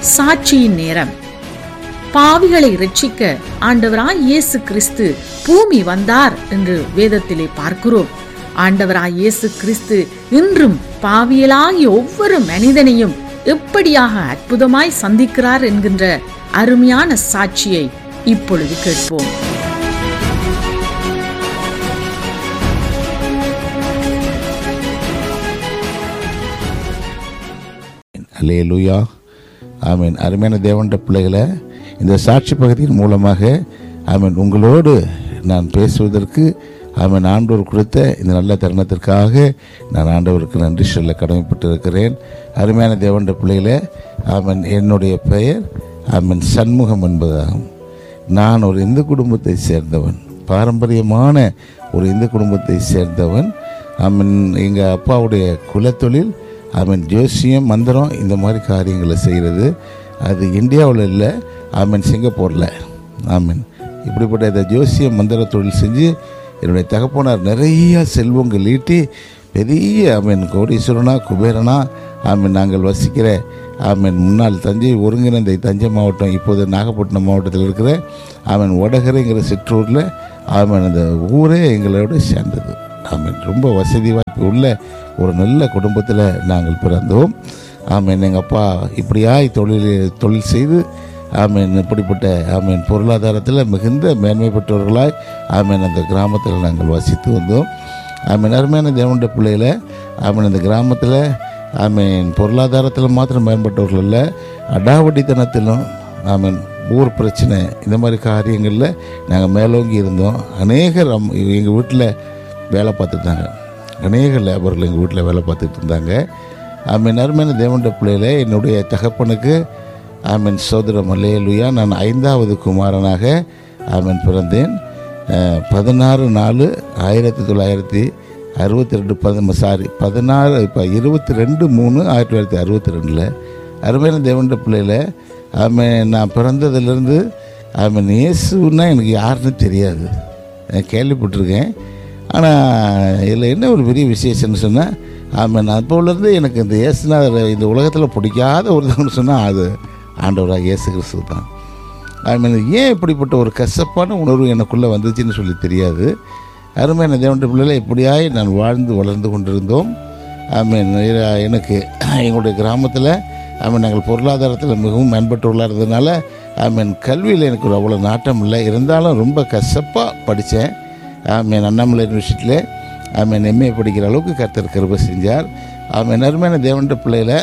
சாட்சியின் நேரம் பாவிகளை ரட்சிக்க ஆண்டவராய் இயேசு கிறிஸ்து பூமி வந்தார் என்று வேதத்திலே பார்க்கிறோம் ஆண்டவராய் இயேசு கிறிஸ்து இன்றும் பாவியலாகிய ஒவ்வொரு மனிதனையும் எப்படியாக அற்புதமாய் சந்திக்கிறார் என்கின்ற அருமையான சாட்சியை இப்பொழுது கேட்போம் அல்லேலூயா ஆமீன் அருமையான தேவண்ட பிள்ளைகளை இந்த சாட்சி பகுதியின் மூலமாக ஆமீன் உங்களோடு நான் பேசுவதற்கு ஆமீன் ஆண்டவர் கொடுத்த இந்த நல்ல தருணத்திற்காக நான் ஆண்டவருக்கு நன்றி சொல்ல கடமைப்பட்டிருக்கிறேன் அருமையான தேவண்ட பிள்ளைகளை ஆமீன் என்னுடைய பெயர் ஆமீன் சண்முகம் என்பதாகும் நான் ஒரு இந்து குடும்பத்தை சேர்ந்தவன் பாரம்பரியமான ஒரு இந்து குடும்பத்தை சேர்ந்தவன் ஆமீன் எங்கள் அப்பாவுடைய குலத்தொழில் ஆமீன் ஜோசியம் மந்திரம் இந்த மாதிரி காரியங்களை செய்கிறது அது இந்தியாவில் இல்லை ஆமீன் சிங்கப்பூரில் ஆமீன் இப்படிப்பட்ட இந்த ஜோசிய மந்திர தொழில் செஞ்சு என்னுடைய தகப்பனார் நிறைய செல்வங்கள் ஈட்டி பெரிய ஆமீன் கோடீஸ்வரனா குபேரனா ஆமீன் நாங்கள் வசிக்கிற ஆமீன் முன்னாள் தஞ்சை ஒருங்கிணைந்த தஞ்சை மாவட்டம் இப்போது நாகப்பட்டினம் மாவட்டத்தில் இருக்கிற ஆமீன் வடகரைங்கிற சிற்றூரில் ஆமீன் அந்த ஊரே எங்களோட சேர்ந்தது ஆமீன் ரொம்ப வசதி வாய்ப்பு உள்ள ஒரு நல்ல குடும்பத்தில் நாங்கள் பிறந்தோம் ஆமீன் எங்கள் அப்பா இப்படியாய் தொழில் தொழில் செய்து ஆமீன் இப்படிப்பட்ட ஆமீன் பொருளாதாரத்தில் மிகுந்த மேன்மை பெற்றவர்களாய் ஆமீன் அந்த கிராமத்தில் நாங்கள் வசித்து வந்தோம் ஆமீன் அருமையான தேவனுடைய பிள்ளைகளை ஆமீன் அந்த கிராமத்தில் ஆமீன் பொருளாதாரத்தில் மாத்திரம் மேம்பட்டவர்கள் இல்லை அடாவடித்தனத்திலும் ஆமீன் ஊர் பிரச்சனை இந்த மாதிரி காரியங்களில் நாங்கள் மேலோங்கி இருந்தோம் அநேகர் எங்கள் வீட்டில் வேலை பார்த்துட்டாங்க அநேக லேபர்கள் எங்கள் வீட்டில் வேலை பார்த்துட்டு இருந்தாங்க ஆமீன் அருமையான தேவனுடைய பிள்ளையில என்னுடைய தகப்பனுக்கு ஆமீன் சோதர மலையலுயா நான் ஐந்தாவது குமாரனாக ஆமீன் பிறந்தேன் அஹ், பதினாறு நாலு ஆயிரத்தி தொள்ளாயிரத்தி அறுபத்தி ரெண்டு பத சாரி பதினாறு இப்போ இருபத்தி ரெண்டு மூணு ஆயிரத்தி தொள்ளாயிரத்தி அறுபத்தி ரெண்டில் அருமையான தேவனுடைய பிள்ளையில ஆமீன் நான் பிறந்ததுலேருந்து ஆமீன் இயேசுன்னா எனக்கு யாருன்னு தெரியாது நான் கேள்விப்பட்டிருக்கேன் ஆனால் இதில் என்ன ஒரு பெரிய விசேஷம்னு சொன்னால் ஆமாம் நான் அப்போலேருந்து எனக்கு இந்த இயேசுநாதர் இந்த உலகத்தில் பிடிக்காத ஒருத்தவங்க சொன்னால் அது ஆண்டவராக இயேசு கிறிஸ்து தான் ஆமாம் ஏன் இப்படிப்பட்ட ஒரு கசப்பான உணர்வு எனக்குள்ளே வந்துச்சுன்னு சொல்லி தெரியாது அருமையான தேவனுடைய பிள்ளைகளை இப்படியாய் நான் வாழ்ந்து வளர்ந்து கொண்டிருந்தோம் ஆமீன் எனக்கு எங்களுடைய கிராமத்தில் ஆமீன் நாங்கள் பொருளாதாரத்தில் மிகவும் மேம்பட்டவர்களாக இருந்ததுனால ஆமீன் கல்வியில் எனக்கு ஒரு அவ்வளோ நாட்டம் இல்லை இருந்தாலும் ரொம்ப கசப்பாக படித்தேன் ஆமீன் அண்ணாமலை யூனிவர்சிட்டியில் ஆமீன் எம்ஏ படிக்கிற அளவுக்கு கர்த்தர் கிருபை செஞ்சார் ஆமீன் அருமையான தேவன்ட பிள்ளையில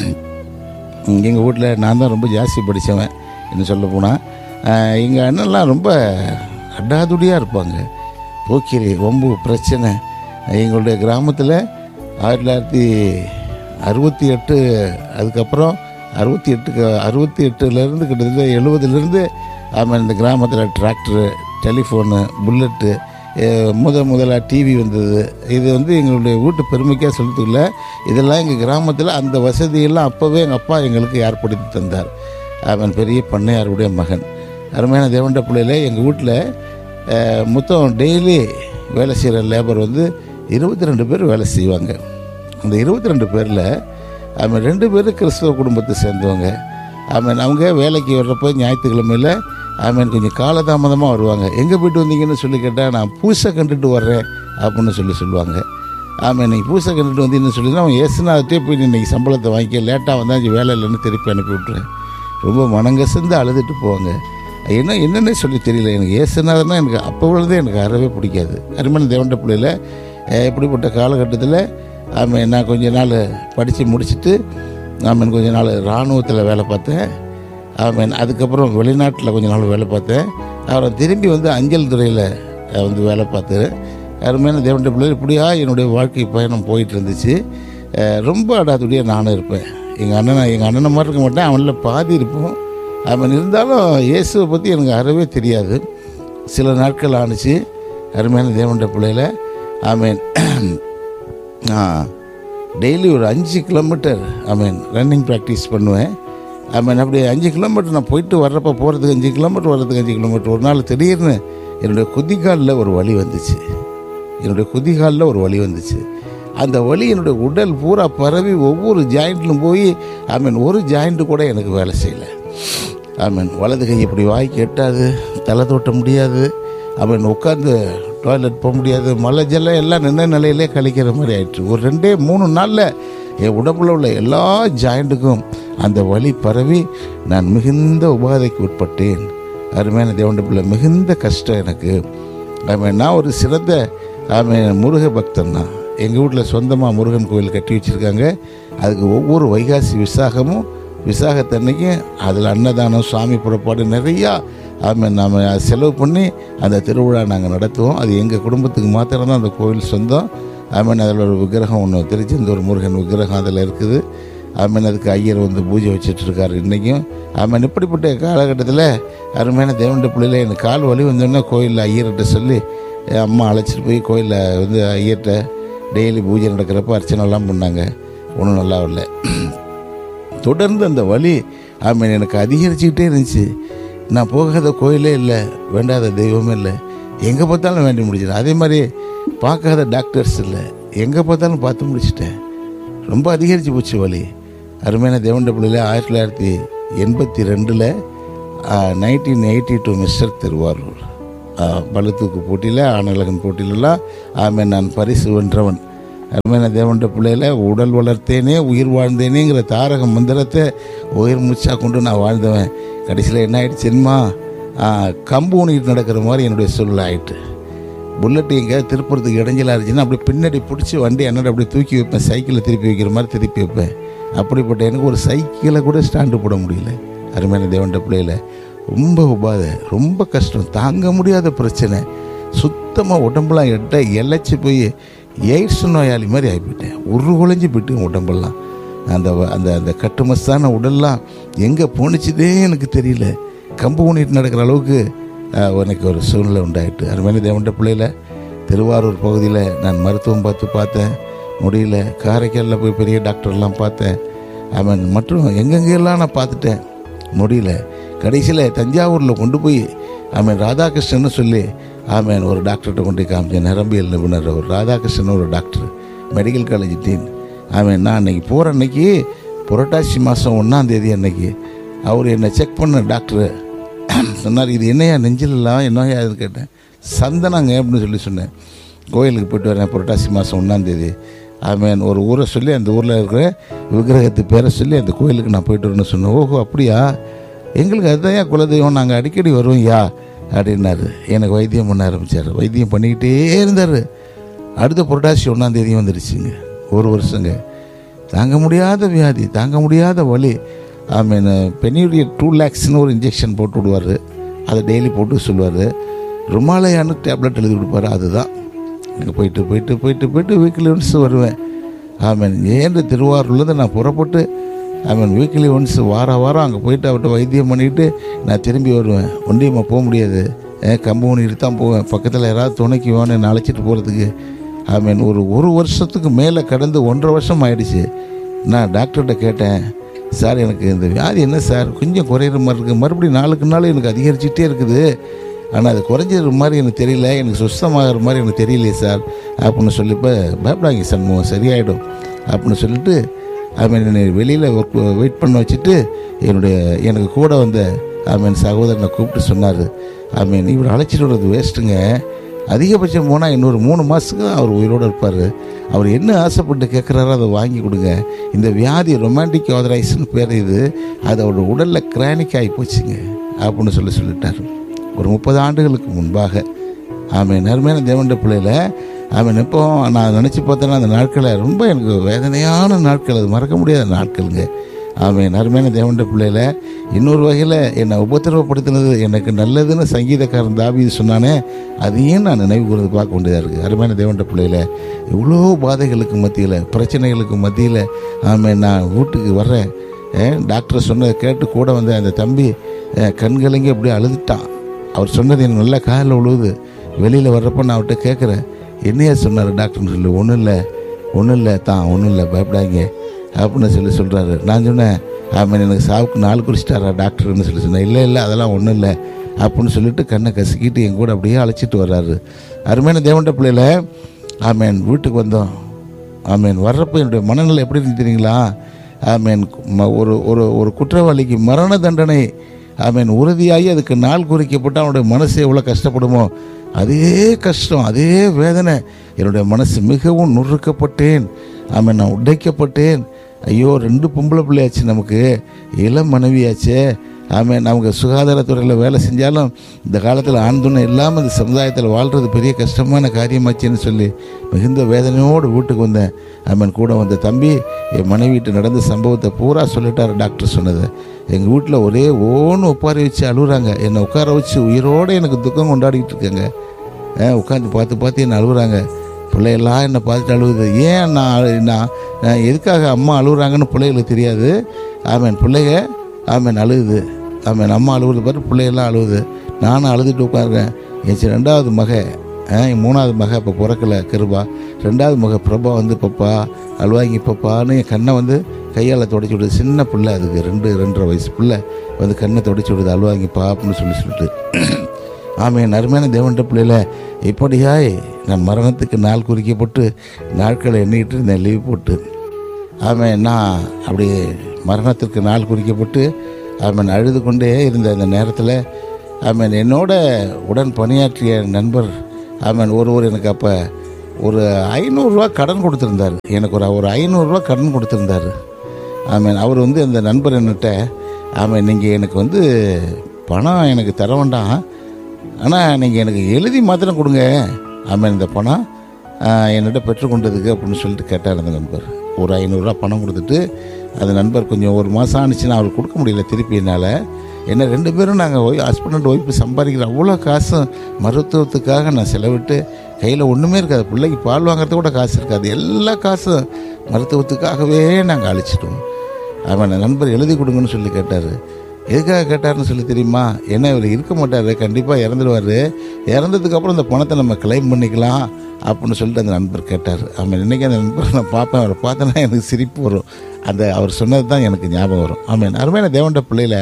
எங்கள் வீட்டில் நான் தான் ரொம்ப ஜாஸ்தி படித்தவன் என்ன சொல்ல போனால் எங்கள் அண்ணன்லாம் ரொம்ப அடாதுடியாக இருப்பாங்க போக்கிரி ரொம்ப பிரச்சனை எங்களுடைய கிராமத்தில் ஆயிரத்தி தொள்ளாயிரத்தி அறுபத்தி எட்டு அதுக்கப்புறம் அறுபத்தி எட்டுக்கு அறுபத்தி எட்டுலேருந்து கிட்டத்தட்ட எழுபதுலேருந்து ஆமாம் இந்த கிராமத்தில் டிராக்டரு டெலிஃபோனு புல்லட்டு அஹ், முத முதலாக டிவி வந்தது இது வந்து எங்களுடைய வீட்டு பெருமைக்காக சொல்றதுக்குள்ள இதெல்லாம் எங்கள் கிராமத்தில் அந்த வசதியெல்லாம் அப்போவே எங்கள் அப்பா எங்களுக்கு ஏற்படுத்தி தந்தார் அவன் பெரிய பண்ணையாருடைய மகன் அருமையான தேவண்ட பிள்ளையில எங்கள் வீட்டில் மொத்தம் டெய்லி வேலை செய்கிற லேபர் வந்து இருபத்தி ரெண்டு பேர் வேலை செய்வாங்க அந்த இருபத்தி ரெண்டு பேரில் அவன் ரெண்டு பேரும் கிறிஸ்தவ குடும்பத்தை சேர்ந்தவங்க அவன் அவங்க வேலைக்கு வர்றப்போ ஞாயிற்றுக்கிழமையில் அவன் கொஞ்சம் காலதாமதமாக வருவாங்க எங்கே போயிட்டு வந்தீங்கன்னு சொல்லி கேட்டால் நான் பூசை கண்டுட்டு வர்றேன் அப்படின்னு சொல்லி சொல்லுவாங்க ஆமாம் இன்னைக்கு பூசை கண்டுட்டு வந்தீங்கன்னு சொல்லி அவன் ஏசுனாதே போய் நீ இன்னைக்கு சம்பளத்தை வாங்கிக்க லேட்டாக வந்தால் இங்க வேலை இல்லைன்னு திருப்பி அனுப்பி விட்ருவேன் ரொம்ப மனங்கசந்து அழுதுட்டு போவாங்க என்ன என்னன்னே சொல்லி தெரியல எனக்கு ஏசுனாதுன்னா எனக்கு அப்போ உள்ளதே எனக்கு அறவே பிடிக்காது அருமையான தேவண்ட பிள்ளையில அஹ், இப்படிப்பட்ட காலகட்டத்தில் ஆமாம் நான் கொஞ்ச நாள் படித்து முடிச்சுட்டு ஆமாம் கொஞ்ச நாள் இராணுவத்தில் வேலை பார்த்தேன் ஆமாம் அதுக்கப்புறம் வெளிநாட்டில் கொஞ்ச நாள் வேலை பார்த்தேன் அப்புறம் திரும்பி வந்து அஞ்சல் துறையில் வந்து வேலை பார்த்தேன் அருமையான தேவண்ட பிள்ளைகள் இப்படியா என்னுடைய வாழ்க்கை பயணம் போயிட்டு இருந்துச்சு அஹ், ரொம்ப அடாதுடியாக நானும் இருப்பேன் எங்கள் அண்ணனை எங்கள் அண்ணனை மாதிரி இருக்க மாட்டேன் அவனில் பாதி இருப்போம் அவன் இருந்தாலும் இயேசுவை பற்றி எனக்கு அறவே தெரியாது சில நாட்கள் ஆணுச்சு அருமையான தேவண்ட பிள்ளையில ஆமீன் டெய்லி ஒரு அஞ்சு கிலோமீட்டர் ஐ ரன்னிங் ப்ராக்டிஸ் பண்ணுவேன் ஐ அப்படி அஞ்சு கிலோமீட்டர் நான் போயிட்டு வர்றப்போ போகிறதுக்கு அஞ்சு கிலோமீட்டர் வர்றதுக்கு அஞ்சு கிலோமீட்டர் ஒரு நாள் திடீர்னு என்னுடைய குதிகாலில் ஒரு வலி வந்துச்சு என்னுடைய குதிகாலில் ஒரு வலி வந்துச்சு அந்த வலி என்னுடைய உடல் பூரா பரவி ஒவ்வொரு ஜாயிண்ட்லும் போய் ஐ மீன் ஒரு ஜாயிண்ட்டு கூட எனக்கு வேலை செய்யலை ஐ மீன் வலது கை இப்படி வாய்க்கு எட்டாது தலை தோட்ட முடியாது ஐ மீன் உட்காந்து டாய்லெட் போக முடியாது மலை ஜல்லம் எல்லாம் நின்ன நிலையிலே கழிக்கிற மாதிரி ஆயிடுச்சு ஒரு ரெண்டே மூணு நாளில் என் உடம்புல உள்ள எல்லா ஜாயிண்ட்டுக்கும் அந்த வலி பரவி நான் மிகுந்த உபாதைக்கு உட்பட்டேன் அருமையான தேவண்ட பிள்ளை மிகுந்த கஷ்டம் எனக்கு ஆமாம் நான் ஒரு சிறந்த ஆமாம் முருக பக்தன் தான் எங்கள் வீட்டில் சொந்தமாக முருகன் கோயில் கட்டி வச்சுருக்காங்க அதுக்கு ஒவ்வொரு வைகாசி விசாகமும் விசாகத்தன்னைக்கும் அதில் அன்னதானம் சுவாமி புறப்பாடு நிறையா ஆமாம் நாம் செலவு பண்ணி அந்த திருவிழா நாங்கள் நடத்துவோம் அது எங்கள் குடும்பத்துக்கு மாத்திரம்தான் அந்த கோவில் சொந்தம் ஆமீன் அதில் ஒரு விக்கிரகம் ஒன்று திருச்செந்தூர் முருகன் விக்கிரகம் அதில் இருக்குது ஆமீன் அதுக்கு ஐயர் வந்து பூஜை வச்சுட்டு இருக்காரு இன்றைக்கும் ஆமீன் இப்படிப்பட்ட காலகட்டத்தில் அருமையான தேவண்ட பிள்ளையில எனக்கு கால் வலி வந்தோடனே கோயிலில் ஐயர்கிட்ட சொல்லி என் அம்மா அழைச்சிட்டு போய் கோயிலில் வந்து ஐயர்கிட்ட டெய்லி பூஜை நடக்கிறப்ப அர்ச்சனைலாம் பண்ணாங்க ஒன்றும் நல்லா இல்லை தொடர்ந்து அந்த வலி ஆமீன் எனக்கு அதிகரிச்சுக்கிட்டே இருந்துச்சு நான் போகாத கோயிலே இல்லை வேண்டாத தெய்வமே இல்லை எங்கே பார்த்தாலும் வேண்டி முடிச்சிட்டேன் அதே மாதிரி பார்க்காத டாக்டர்ஸ் இல்லை எங்கே பார்த்தாலும் பார்த்து முடிச்சிட்டேன் ரொம்ப அதிகரித்து போச்சு வலி அருமையான தேவண்ட பிள்ளையில் ஆயிரத்தி தொள்ளாயிரத்தி எண்பத்தி ரெண்டில் nineteen eighty two mister Thiruvarur ஆ, பளுதூக்கு போட்டியில் ஆனழகன் போட்டியிலலாம் ஆமே நான் பரிசு வென்றவன் அருமையான தேவண்ட பிள்ளையில உடல் வளர்த்தேனே உயிர் வாழ்ந்தேனேங்கிற தாரக மந்திரத்தை உயிர் மூச்சா கொண்டு நான் வாழ்ந்தவன் கடைசியில் என்ன ஆயிடுச்சுமா கம்பு ஊனிட்டு நடக்கிற மாதிரி என்னுடைய சூழ்நிலை ஆயிட்டு புல்லட் எங்கேயாவது திருப்புறதுக்கு இடைஞ்சலாக இருந்துச்சுன்னா அப்படியே பின்னாடி பிடிச்சி வண்டி என்னோட அப்படியே தூக்கி வைப்பேன் சைக்கிளை திருப்பி வைக்கிற மாதிரி திருப்பி வைப்பேன் அப்படிப்பட்ட எனக்கு ஒரு சைக்கிளை கூட ஸ்டாண்டு போட முடியல அருமையான தேவண்ட பிள்ளையில ரொம்ப உபாதை ரொம்ப கஷ்டம் தாங்க முடியாத பிரச்சனை சுத்தமாக உடம்பெல்லாம் எட்ட இழைச்சி போய் எய்ட்ஸ் நோயாளி மாதிரி ஆகிப்போயிட்டேன் உரு குலைஞ்சி போயிட்டு உடம்பெல்லாம் அந்த வ- அந்த அந்த கட்டுமஸ்தான உடல்லாம் எங்கே போணுச்சுதே எனக்கு தெரியல கம்பு ஊனிட்டு நடக்கிற அளவுக்கு ஆஹ், எனக்கு ஒரு சூழ்நிலை உண்டாயிட்டு அருமையான தேவண்ட பிள்ளையில திருவாரூர் பகுதியில் நான் மருத்துவம் பார்த்து பார்த்தேன் முடியல காரைக்காலில் போய் பெரிய டாக்டர்லாம் பார்த்தேன் அவன் மற்றும் எங்கெங்கெல்லாம் நான் பார்த்துட்டேன் முடியல கடைசியில் தஞ்சாவூரில் கொண்டு போய் அவன் ராதாகிருஷ்ணன் சொல்லி ஆமேன் ஒரு டாக்டர்கிட்ட கொண்டு போய் காமிச்சேன் நரம்பியல் நிபுணர் ஒரு ராதாகிருஷ்ணன் ஒரு டாக்டர் மெடிக்கல் காலேஜ் டீன் ஆமேன் நான் அன்னைக்கு போகிற அன்னைக்கு புரட்டாசி மாதம் ஒன்றாம் தேதி அன்னைக்கு அவர் என்னை செக் பண்ண டாக்டர் சொன்னார் இது என்னையா நெஞ்சிலலாம் என்னையா இது கேட்டேன் சந்தனங்க அப்படின்னு சொல்லி சொன்னேன் கோயிலுக்கு போயிட்டு வரேன் புரட்டாசி மாதம் ஒன்றாந்தேதி ஆமேன் ஒரு ஊரை சொல்லி அந்த ஊரில் இருக்கிற விக்கிரகத்து பேரை சொல்லி அந்த கோயிலுக்கு நான் போயிட்டு வரேன்னு சொன்னேன் ஓஹோ அப்படியா எங்களுக்கு அதுதான் ஏன் குலதெய்வம் நாங்கள் அடிக்கடி வருவோம் யா அப்படின்னாரு எனக்கு வைத்தியம் பண்ண ஆரம்பித்தார் வைத்தியம் பண்ணிக்கிட்டே இருந்தார் அடுத்த புரட்டாசி ஒன்றாந்தேதி வந்துருச்சுங்க ஒரு வருஷங்க தாங்க முடியாத வியாதி தாங்க முடியாத வலி ஐ மீன் பெனியுடைய டூ லேக்ஸ்னு ஒரு இன்ஜெக்ஷன் போட்டு விடுவார் அதை டெய்லி போட்டு சொல்லுவார் ருமாலயான்னு டேப்லெட் எழுதி கொடுப்பாரு அதுதான் அங்கே போயிட்டு போயிட்டு போயிட்டு போயிட்டு வீக்லி ஒன்ஸ் வருவேன் ஆமீன் ஏன் திருவாரூர்லேருந்து நான் புறப்பட்டு ஆமீன் வீக்லி ஒன்ஸ் வார வாரம் அங்கே போயிட்டு அவர்கிட்ட வைத்தியம் பண்ணிட்டு நான் திரும்பி வருவேன் ஒண்டியம்மா போக முடியாது ஏன் கம்பு ஊனிட்டு தான் போவேன் பக்கத்தில் யாராவது துணைக்கு வேணும் என்னை அழைச்சிட்டு போகிறதுக்கு ஆமீன் ஒரு ஒரு வருஷத்துக்கு மேலே கடந்து ஒன்றரை வருஷம் ஆயிடுச்சு நான் டாக்டர்கிட்ட கேட்டேன் சார் எனக்கு இந்த வியாதி என்ன சார் கொஞ்சம் குறையிற மாதிரி இருக்குது மறுபடியும் நாளுக்கு நாள் எனக்கு அதிகரிச்சுட்டே இருக்குது ஆனால் அது குறைஞ்சிற மாதிரி எனக்கு தெரியல எனக்கு சுத்தமாகிற மாதிரி எனக்கு தெரியலையே சார் அப்படின்னு சொல்லிப்போ பயப்படாங்க சண்முகம் சரியாயிடும் அப்படின்னு சொல்லிட்டு அவன் என்னை வெளியில் ஒர்க் வெயிட் பண்ண வச்சுட்டு என்னுடைய எனக்கு கூட வந்த அவன் சகோதரனை கூப்பிட்டு சொன்னார் அவன் இவர் அழைச்சிட்டு வர்றது வேஸ்ட்டுங்க அதிகபட்சம் போனால் இன்னொரு மூணு மாதத்துக்கு தான் அவர் உயிரோடு இருப்பார் அவர் என்ன ஆசைப்பட்டு கேட்குறாரோ அதை வாங்கி கொடுங்க இந்த வியாதி ரொமான்டிக் ஆதரைஸ்னு பேர் இது அது அவரோட உடலில் கிரானிக் ஆகி போச்சுங்க அப்படின்னு சொல்லி சொல்லிட்டார் ஒரு முப்பது ஆண்டுகளுக்கு முன்பாக ஆமாம் நறுமையான தேவண்ட பிள்ளையில அவன் இப்போ நான் நினச்சி பார்த்தேன்னா அந்த நாட்களை ரொம்ப எனக்கு வேதனையான நாட்கள் அது மறக்க முடியாத நாட்களுங்க ஆமாம் அருமையான தேவண்ட பிள்ளையில இன்னொரு வகையில் என்னை உபத்திரவப்படுத்தினது எனக்கு நல்லதுன்னு சங்கீதக்காரன் தாவீது சொன்னானே அதையும் நான் நினைவு கூர்ந்து பார்க்க வேண்டியதாக இருக்குது அருமையான தேவண்ட பிள்ளையில இவ்வளோ பாதைகளுக்கு மத்தியில் பிரச்சனைகளுக்கு மத்தியில் ஆமாம் நான் வீட்டுக்கு வர்றேன் ஏன் டாக்டர் சொன்னதை கேட்டு கூட வந்த அந்த தம்பி அஹ், கண்கலங்கி அப்படியே அழுதுட்டான் அவர் சொன்னது எனக்கு நல்லா காதில் விழுவுது வெளியில் வர்றப்ப நான் அவர்கிட்ட கேட்குறேன் என்னையா சொன்னார் டாக்டர்னு சொல்லி ஒன்றும் இல்லை ஒன்றும் இல்லை தான் ஒன்றும் இல்லை பயப்படாதீங்க அப்படின்னு சொல்லி சொல்கிறாரு நான் சொன்னேன் ஆமாம் எனக்கு சாவுக்கு நாள் குறிச்சிட்டாரா டாக்டர்னு சொல்லி சொன்னேன் இல்லை இல்லை அதெல்லாம் ஒன்றும் இல்லை அப்படின்னு சொல்லிட்டு கண்ணை கசக்கிட்டு என் கூட அப்படியே அழைச்சிட்டு வர்றாரு அருமையான தேவண்ட பிள்ளையில ஆமேன் வீட்டுக்கு வந்தோம் ஆமேன் வர்றப்போ என்னுடைய மனநிலை எப்படி இருந்து தெரியுங்களா ஆமேன் ம- ஒரு ஒரு ஒரு குற்றவாளிக்கு மரண தண்டனை ஆமேன் உறுதியாகி அதுக்கு நாள் குறிக்கப்பட்டு அவனுடைய மனசு எவ்வளோ கஷ்டப்படுமோ அதே கஷ்டம் அதே வேதனை என்னுடைய மனசு மிகவும் நுறுக்கப்பட்டேன் ஆமேன் நான் உடைக்கப்பட்டேன் ஐயோ ரெண்டு பொம்பளை பிள்ளையாச்சு நமக்கு இளம் மனைவியாச்சே ஆமாம் நமக்கு சுகாதாரத்துறையில் வேலை செஞ்சாலும் இந்த காலத்தில் ஆண் துணை இல்லாமல் இந்த சமுதாயத்தில் வாழ்கிறது பெரிய கஷ்டமான காரியமாச்சுன்னு சொல்லி மிகுந்த வேதனையோடு வீட்டுக்கு வந்தேன் ஆமாம் கூட வந்த தம்பி என் மனைவிட்டு நடந்த சம்பவத்தை பூரா சொல்லிட்டார் டாக்டர் சொன்னதை எங்கள் வீட்டில் ஒரே ஓன்னு உட்கார வச்சு அழுகுறாங்க என்னை உட்கார வச்சு உயிரோடு எனக்கு துக்கம் கொண்டாடிக்கிட்டு இருக்காங்க உட்காந்து பார்த்து பார்த்து என்னை அழுகுறாங்க பிள்ளையெல்லாம் என்னை பார்த்துட்டு அழுகுது ஏன் நான் அழு- நான் நான் எதுக்காக அம்மா அழுகுறாங்கன்னு பிள்ளைகளுக்கு தெரியாது ஆமேன் பிள்ளைங்க ஆமேன் அழுகுது ஆமேன் அம்மா அழுகுறது பார்த்து பிள்ளையெல்லாம் அழுகுது நானும் அழுதுட்டு உட்காருறேன் என் சி- ரெண்டாவது மக ஆ, என் மூணாவது மக இப்போ பிறக்கல கிருபா ரெண்டாவது மக பிரபா வந்து பப்பா அழுவாங்கி பப்பான்னு என் கண்ணை வந்து கையால் தொடச்சி விடுது சின்ன பிள்ளை அதுக்கு ரெண்டு ரெண்டரை வயசு பிள்ளை வந்து கண்ணை தொடச்சி விடுது அழுவாங்கிப்பா அப்படின்னு சொல்லி சொல்லிட்டு ஆமென் அருமையான தேவன்ட பிள்ளையில இப்படியாய் நான் மரணத்துக்கு நாள் குறிக்கப்பட்டு நாட்களை எண்ணிக்கிட்டு இருந்தேன் லீவ் போட்டு ஆமென் நான் அப்படி மரணத்திற்கு நாள் குறிக்கப்பட்டு ஆமென் அழுது கொண்டே இருந்த அந்த நேரத்தில் ஆமென் என்னோட உடன் பணியாற்றிய நண்பர் ஆமென் ஒருவர் எனக்கு அப்போ ஒரு ஐநூறுரூவா கடன் கொடுத்துருந்தார் எனக்கு ஒரு ஒரு ஐநூறுரூவா கடன் கொடுத்துருந்தாரு ஆமென் அவர் வந்து அந்த நண்பர் என்னட்ட ஆமென் நீங்கள் எனக்கு வந்து பணம் எனக்கு தர வேண்டாம் ஆனால் நீங்கள் எனக்கு எழுதி மாத்திரம் கொடுங்க ஆமாம் இந்த பணம் ஆஹ், என்னிட்ட பெற்றுக்கொண்டதுக்கு அப்படின்னு சொல்லிட்டு கேட்டார் அந்த நண்பர் ஒரு ஐநூறுரூவா பணம் கொடுத்துட்டு அந்த நண்பர் கொஞ்சம் ஒரு மாதம் ஆனிச்சுன்னா அவருக்கு கொடுக்க முடியல திருப்பி என்னால் என்ன ரெண்டு பேரும் நாங்கள் ஒய் ஹஸ்பண்ட் அண்ட் ஒய்ஃபு சம்பாதிக்கிற அவ்வளோ காசும் மருத்துவத்துக்காக நான் செலவிட்டு கையில் ஒன்றுமே இருக்காது பிள்ளைக்கு பால் வாங்குறது கூட காசு இருக்காது எல்லா காசும் மருத்துவத்துக்காகவே நாங்கள் அழிச்சிட்டோம் அவன் நண்பர் எழுதி கொடுங்கன்னு சொல்லி கேட்டார் எதுக்காக கேட்டார்னு சொல்லி தெரியுமா என்ன இவர் இருக்க மாட்டார் கண்டிப்பாக இறந்துடுவார் இறந்ததுக்கப்புறம் இந்த பணத்தை நம்ம கிளைம் பண்ணிக்கலாம் அப்படின்னு சொல்லிட்டு அந்த நண்பர் கேட்டார் ஆமாம் இன்றைக்கி அந்த நண்பர் நான் பார்ப்பேன் அவரை பார்த்தேன்னா எனக்கு சிரிப்பு வரும் அந்த அவர் சொன்னது தான் எனக்கு ஞாபகம் வரும் ஆமாம் அருமையான தேவண்ட பிள்ளையில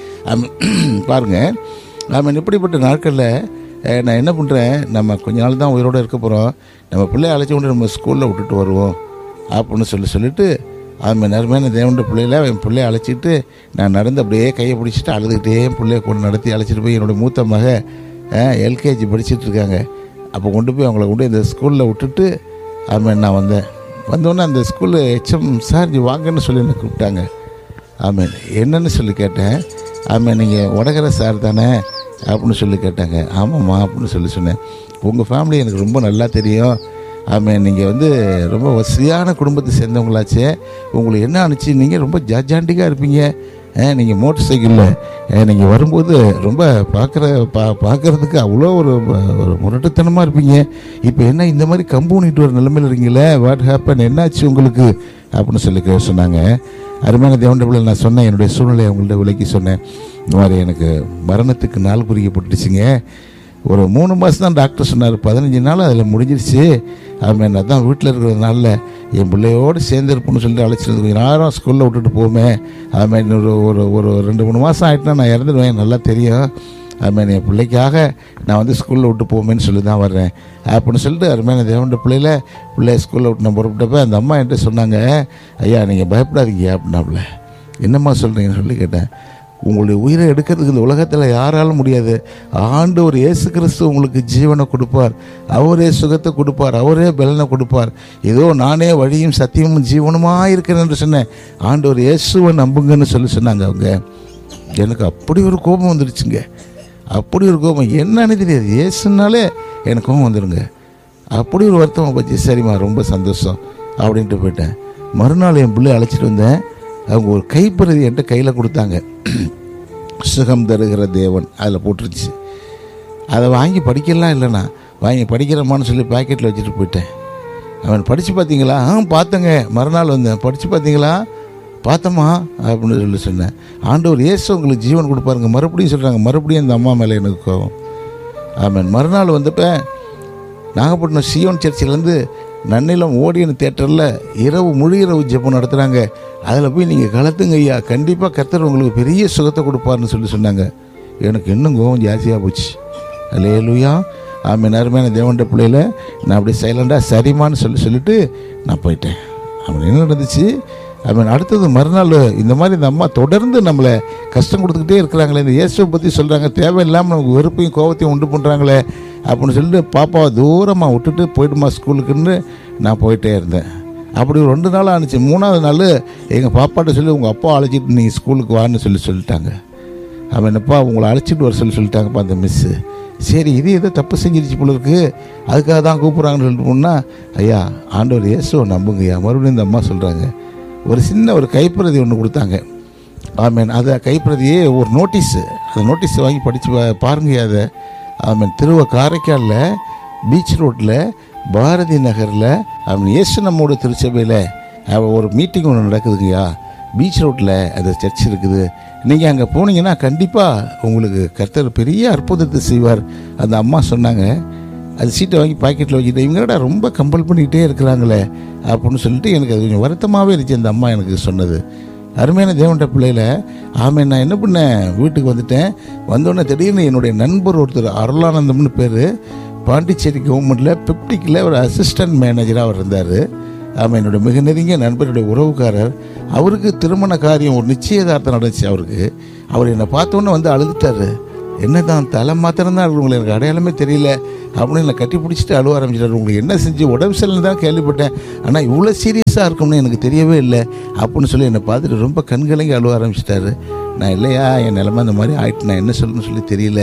பாருங்கள் ஆமாம் இப்படிப்பட்ட நாட்களில் அஹ், நான் என்ன பண்ணுறேன் நம்ம கொஞ்ச நாள் தான் உயிரோடு இருக்க போகிறோம் நம்ம பிள்ளைய அழைச்சி கொண்டு நம்ம ஸ்கூலில் விட்டுட்டு வருவோம் அப்படின்னு சொல்லி சொல்லிட்டு ஆமாம் நேரமான தேவண்ட பிள்ளையில என் பிள்ளைய அழைச்சிட்டு நான் நடந்து அப்படியே கையை பிடிச்சிட்டு அழுதுகிட்டே என் பிள்ளைய கொண்டு நடத்தி அழைச்சிட்டு போய் என்னோட மூத்த மக எல்கேஜி படிச்சிட்டு இருக்காங்க அப்போ கொண்டு போய் அவங்கள கொண்டு இந்த ஸ்கூலில் விட்டுட்டு ஆமாம் நான் வந்தேன் வந்தோடனே அந்த ஸ்கூலு ஹெச்எம் சார் நீ வாங்கன்னு சொல்லி என்னை கூப்பிட்டாங்க ஆமாம் என்னன்னு சொல்லி கேட்டேன் ஆமாம் நீங்கள் உடகர சார் தானே அப்படின்னு சொல்லி கேட்டாங்க ஆமாம்மா அப்படின்னு சொல்லி சொன்னேன் உங்கள் ஃபேமிலி எனக்கு ரொம்ப நல்லா தெரியும் ஆமாம் நீங்கள் வந்து ரொம்ப வசதியான குடும்பத்தை சேர்ந்தவங்களாச்சே உங்களுக்கு என்ன ஆணுச்சு நீங்கள் ரொம்ப ஜாஜாண்டிக்காக இருப்பீங்க நீங்கள் மோட்டர் சைக்கிளில் நீங்கள் வரும்போது ரொம்ப பார்க்குற பா பார்க்குறதுக்கு அவ்வளோ ஒரு ஒரு முரட்டுத்தனமாக இருப்பீங்க இப்போ என்ன இந்த மாதிரி கம்பு நீட்டு ஒரு நிலைமையில் இருக்கீங்களே வாட் ஹேப்பன் என்னாச்சு உங்களுக்கு அப்படின்னு சொல்லி கே- சொன்னாங்க அருமையான தேவண்ட பிள்ளை நான் சொன்னேன் என்னுடைய சூழ்நிலையை அவங்கள்ட்ட விலக்கி சொன்னேன் இந்த மாதிரி எனக்கு மரணத்துக்கு நாள் குறிக்கப்பட்டுச்சுங்க ஒரு மூணு மாதம் தான் டாக்டர் சொன்னார் பதினஞ்சு நாள் அதில் முடிஞ்சிருச்சு ஆமாம் அதான் வீட்டில் இருக்கிற நாளில் என் பிள்ளையோடு சேர்ந்து இருப்போம்னு சொல்லிட்டு அழைச்சிட்டு கொஞ்சம் நேரம் ஸ்கூலில் விட்டுட்டு போமே ஆமாம் இன்னொரு ஒரு ஒரு ரெண்டு மூணு மாதம் ஆகிட்டுனா நான் இறந்துடுவேன் எனக்கு நல்லா தெரியும் ஆமாம் என் பிள்ளைக்காக நான் வந்து ஸ்கூலில் விட்டு போமேன்னு சொல்லி தான் வர்றேன் அப்படின்னு சொல்லிட்டு அருமையான தேவண்ட பிள்ளையில பிள்ளைய ஸ்கூலில் விட்டு நான் புறப்பட்டப்ப அந்த அம்மா என்கிட்ட சொன்னாங்க ஐயா நீங்கள் பயப்படாதீங்க அப்படின்னாப்புல என்னம்மா சொல்கிறீங்கன்னு சொல்லி கேட்டேன் உங்களுடைய உயிரை எடுக்கிறதுக்கு இந்த உலகத்தில் யாராலும் முடியாது ஆண்டவர் இயேசு கிறிஸ்து உங்களுக்கு ஜீவனை கொடுப்பார் அவரே சுகத்தை கொடுப்பார் அவரே பலனை கொடுப்பார் ஏதோ நானே வழியும் சத்தியமும் ஜீவனுமாக இருக்கிறேன் என்று சொன்னேன் ஆண்டவர் இயேசுவை நம்புங்கன்னு சொல்லி சொன்னாங்க அவங்க எனக்கு அப்படி ஒரு கோபம் வந்துடுச்சுங்க அப்படி ஒரு கோபம் என்னன்னு தெரியாது இயேசுனாலே எனக்கு கோபம் வந்துடுங்க அப்படி ஒரு வருத்தம் பற்றி சரிம்மா ரொம்ப சந்தோஷம் அப்படின்ட்டு போயிட்டேன் மறுநாள் என் பிள்ளை அழைச்சிட்டு வந்தேன் அவங்க ஒரு கைப்பிரதி என்கிட்ட கையில் கொடுத்தாங்க சுகம் தருகிற தேவன் அதில் போட்டுருச்சு அதை வாங்கி படிக்கலாம் இல்லைண்ணா வாங்கி படிக்கிறோமான்னு சொல்லி பாக்கெட்டில் வச்சுட்டு போயிட்டேன் அவன் படித்து பார்த்தீங்களா ஆ பார்த்தேங்க மறுநாள் வந்தேன் படித்து பார்த்தீங்களா பார்த்தம்மா அப்படின்னு சொல்லி சொன்னேன் ஆண்டவர் இயேசு உங்களுக்கு ஜீவன் கொடுப்பாருங்க மறுபடியும் சொல்கிறாங்க மறுபடியும் இந்த அம்மா மேலே எனக்கு கோவம் ஆமாம் மறுநாள் வந்தப்ப நாகப்பட்டினம் சியோன் சர்ச்சிலேருந்து நன்னிலம் ஓடியன் தேட்டரில் இரவு முழு இரவு ஜெபம் நடத்துகிறாங்க அதில் போய் நீங்கள் கலத்துங்க ஐயா கண்டிப்பாக கர்த்தர் உங்களுக்கு பெரிய சுகத்தை கொடுப்பாருன்னு சொல்லி சொன்னாங்க எனக்கு இன்னும் கோவம் ஜாஸ்தியாக போச்சு அல்லேலூயா ஆமாம் அருமையான தேவன்ட பிள்ளையில நான் அப்படியே சைலண்டாக சரிமான்னு சொல்லி சொல்லிட்டு நான் போயிட்டேன் அவன் என்ன நடந்துச்சு அவன் அடுத்தது மறுநாள் இந்த மாதிரி இந்த அம்மா தொடர்ந்து நம்மளை கஷ்டம் கொடுத்துக்கிட்டே இருக்கிறாங்களே இந்த இயேசுவை பற்றி சொல்கிறாங்க தேவையில்லாமல் நமக்கு வெறுப்பையும் கோபத்தையும் உண்டு பண்ணுறாங்களே அப்படின்னு சொல்லிட்டு பாப்பாவை தூரமாக விட்டுட்டு போயிடுமா ஸ்கூலுக்குன்னு நான் போயிட்டே இருந்தேன் அப்படி ஒரு ரெண்டு நாள் ஆணுச்சு மூணாவது நாள் எங்கள் பாப்பாட்ட சொல்லி உங்கள் அப்பா அழைச்சிட்டு நீ ஸ்கூலுக்கு வான்னு சொல்லி சொல்லிட்டாங்க அவன் என்னப்பா உங்களை அழைச்சிட்டு வர சொல்லி சொல்லிட்டாங்கப்பா அந்த மிஸ்ஸு சரி இது ஏதோ தப்பு செஞ்சிருச்சு போல இருக்கு அதுக்காக தான் கூப்பிட்றாங்கன்னு சொல்லிட்டு போனால் ஐயா ஆண்டவர் இயேசுவை நம்புங்கய்யா மறுபடியும் இந்த அம்மா சொல்கிறாங்க ஒரு சின்ன ஒரு கைப்பிரதி ஒன்று கொடுத்தாங்க ஆமேன் அதை கைப்பிரதியே ஒரு நோட்டீஸு அந்த நோட்டீஸ் வாங்கி படித்து பாருங்க அதை ஆமேன் திருவ காரைக்காலில் பீச் ரோட்டில் பாரதி நகரில் அவன் இயேசு நம்மோட திருச்சபையில் அவ- ஒரு மீட்டிங் ஒன்று நடக்குதுங்கய்யா பீச் ரோட்டில் அந்த சர்ச் இருக்குது நீங்கள் அங்கே போனீங்கன்னா கண்டிப்பாக உங்களுக்கு கர்த்தர் பெரிய அற்புதத்தை செய்வார் அந்த அம்மா சொன்னாங்க அது சீட்டை வாங்கி பாக்கெட்டில் வச்சுட்டு இவங்கடா ரொம்ப கம்பல் பண்ணிக்கிட்டே இருக்கிறாங்களே அப்படின்னு சொல்லிட்டு எனக்கு அது கொஞ்சம் வருத்தமாகவே இருந்துச்சு அந்த அம்மா எனக்கு சொன்னது அருமையான தேவன்ட பிள்ளையில ஆமே நான் என்ன பண்ணேன் வீட்டுக்கு வந்துட்டேன் வந்தோடனே திடீர்னு என்னுடைய நண்பர் ஒருத்தர் அருளானந்தம்னு பேர் பாண்டிச்சேரி கவர்மெண்ட்டில் பெப்டிக்கில் ஒரு அசிஸ்டன்ட் மேனேஜராக அவர் இருந்தார் ஆமாம் என்னுடைய மிக நெருங்கிய நண்பருடைய உறவுக்காரர் அவருக்கு திருமண காரியம் ஒரு நிச்சயதார்த்தம் நடந்துச்சு அவருக்கு அவர் என்னை பார்த்தோன்னே வந்து அழுதுட்டாரு என்னதான் தலை மாத்திரம் தான் உங்களுக்கு எனக்கு அடையாளமே தெரியல அப்படின்னு என்னை கட்டி பிடிச்சிட்டு அழுவ ஆரம்பிச்சிட்டாரு உங்களுக்கு என்ன செஞ்சு உடம்பு சரியில்லை தான் கேள்விப்பட்டேன் ஆனால் இவ்வளோ சீரியஸாக இருக்கும்னு எனக்கு தெரியவே இல்லை அப்படின்னு சொல்லி என்னை பார்த்துட்டு ரொம்ப கண்கலங்கி அழுவ ஆரம்பிச்சிட்டாரு நான் இல்லையா என் நிலமை அந்த மாதிரி ஆயிட்டு நான் என்ன சொல்லணும்னு சொல்லி தெரியல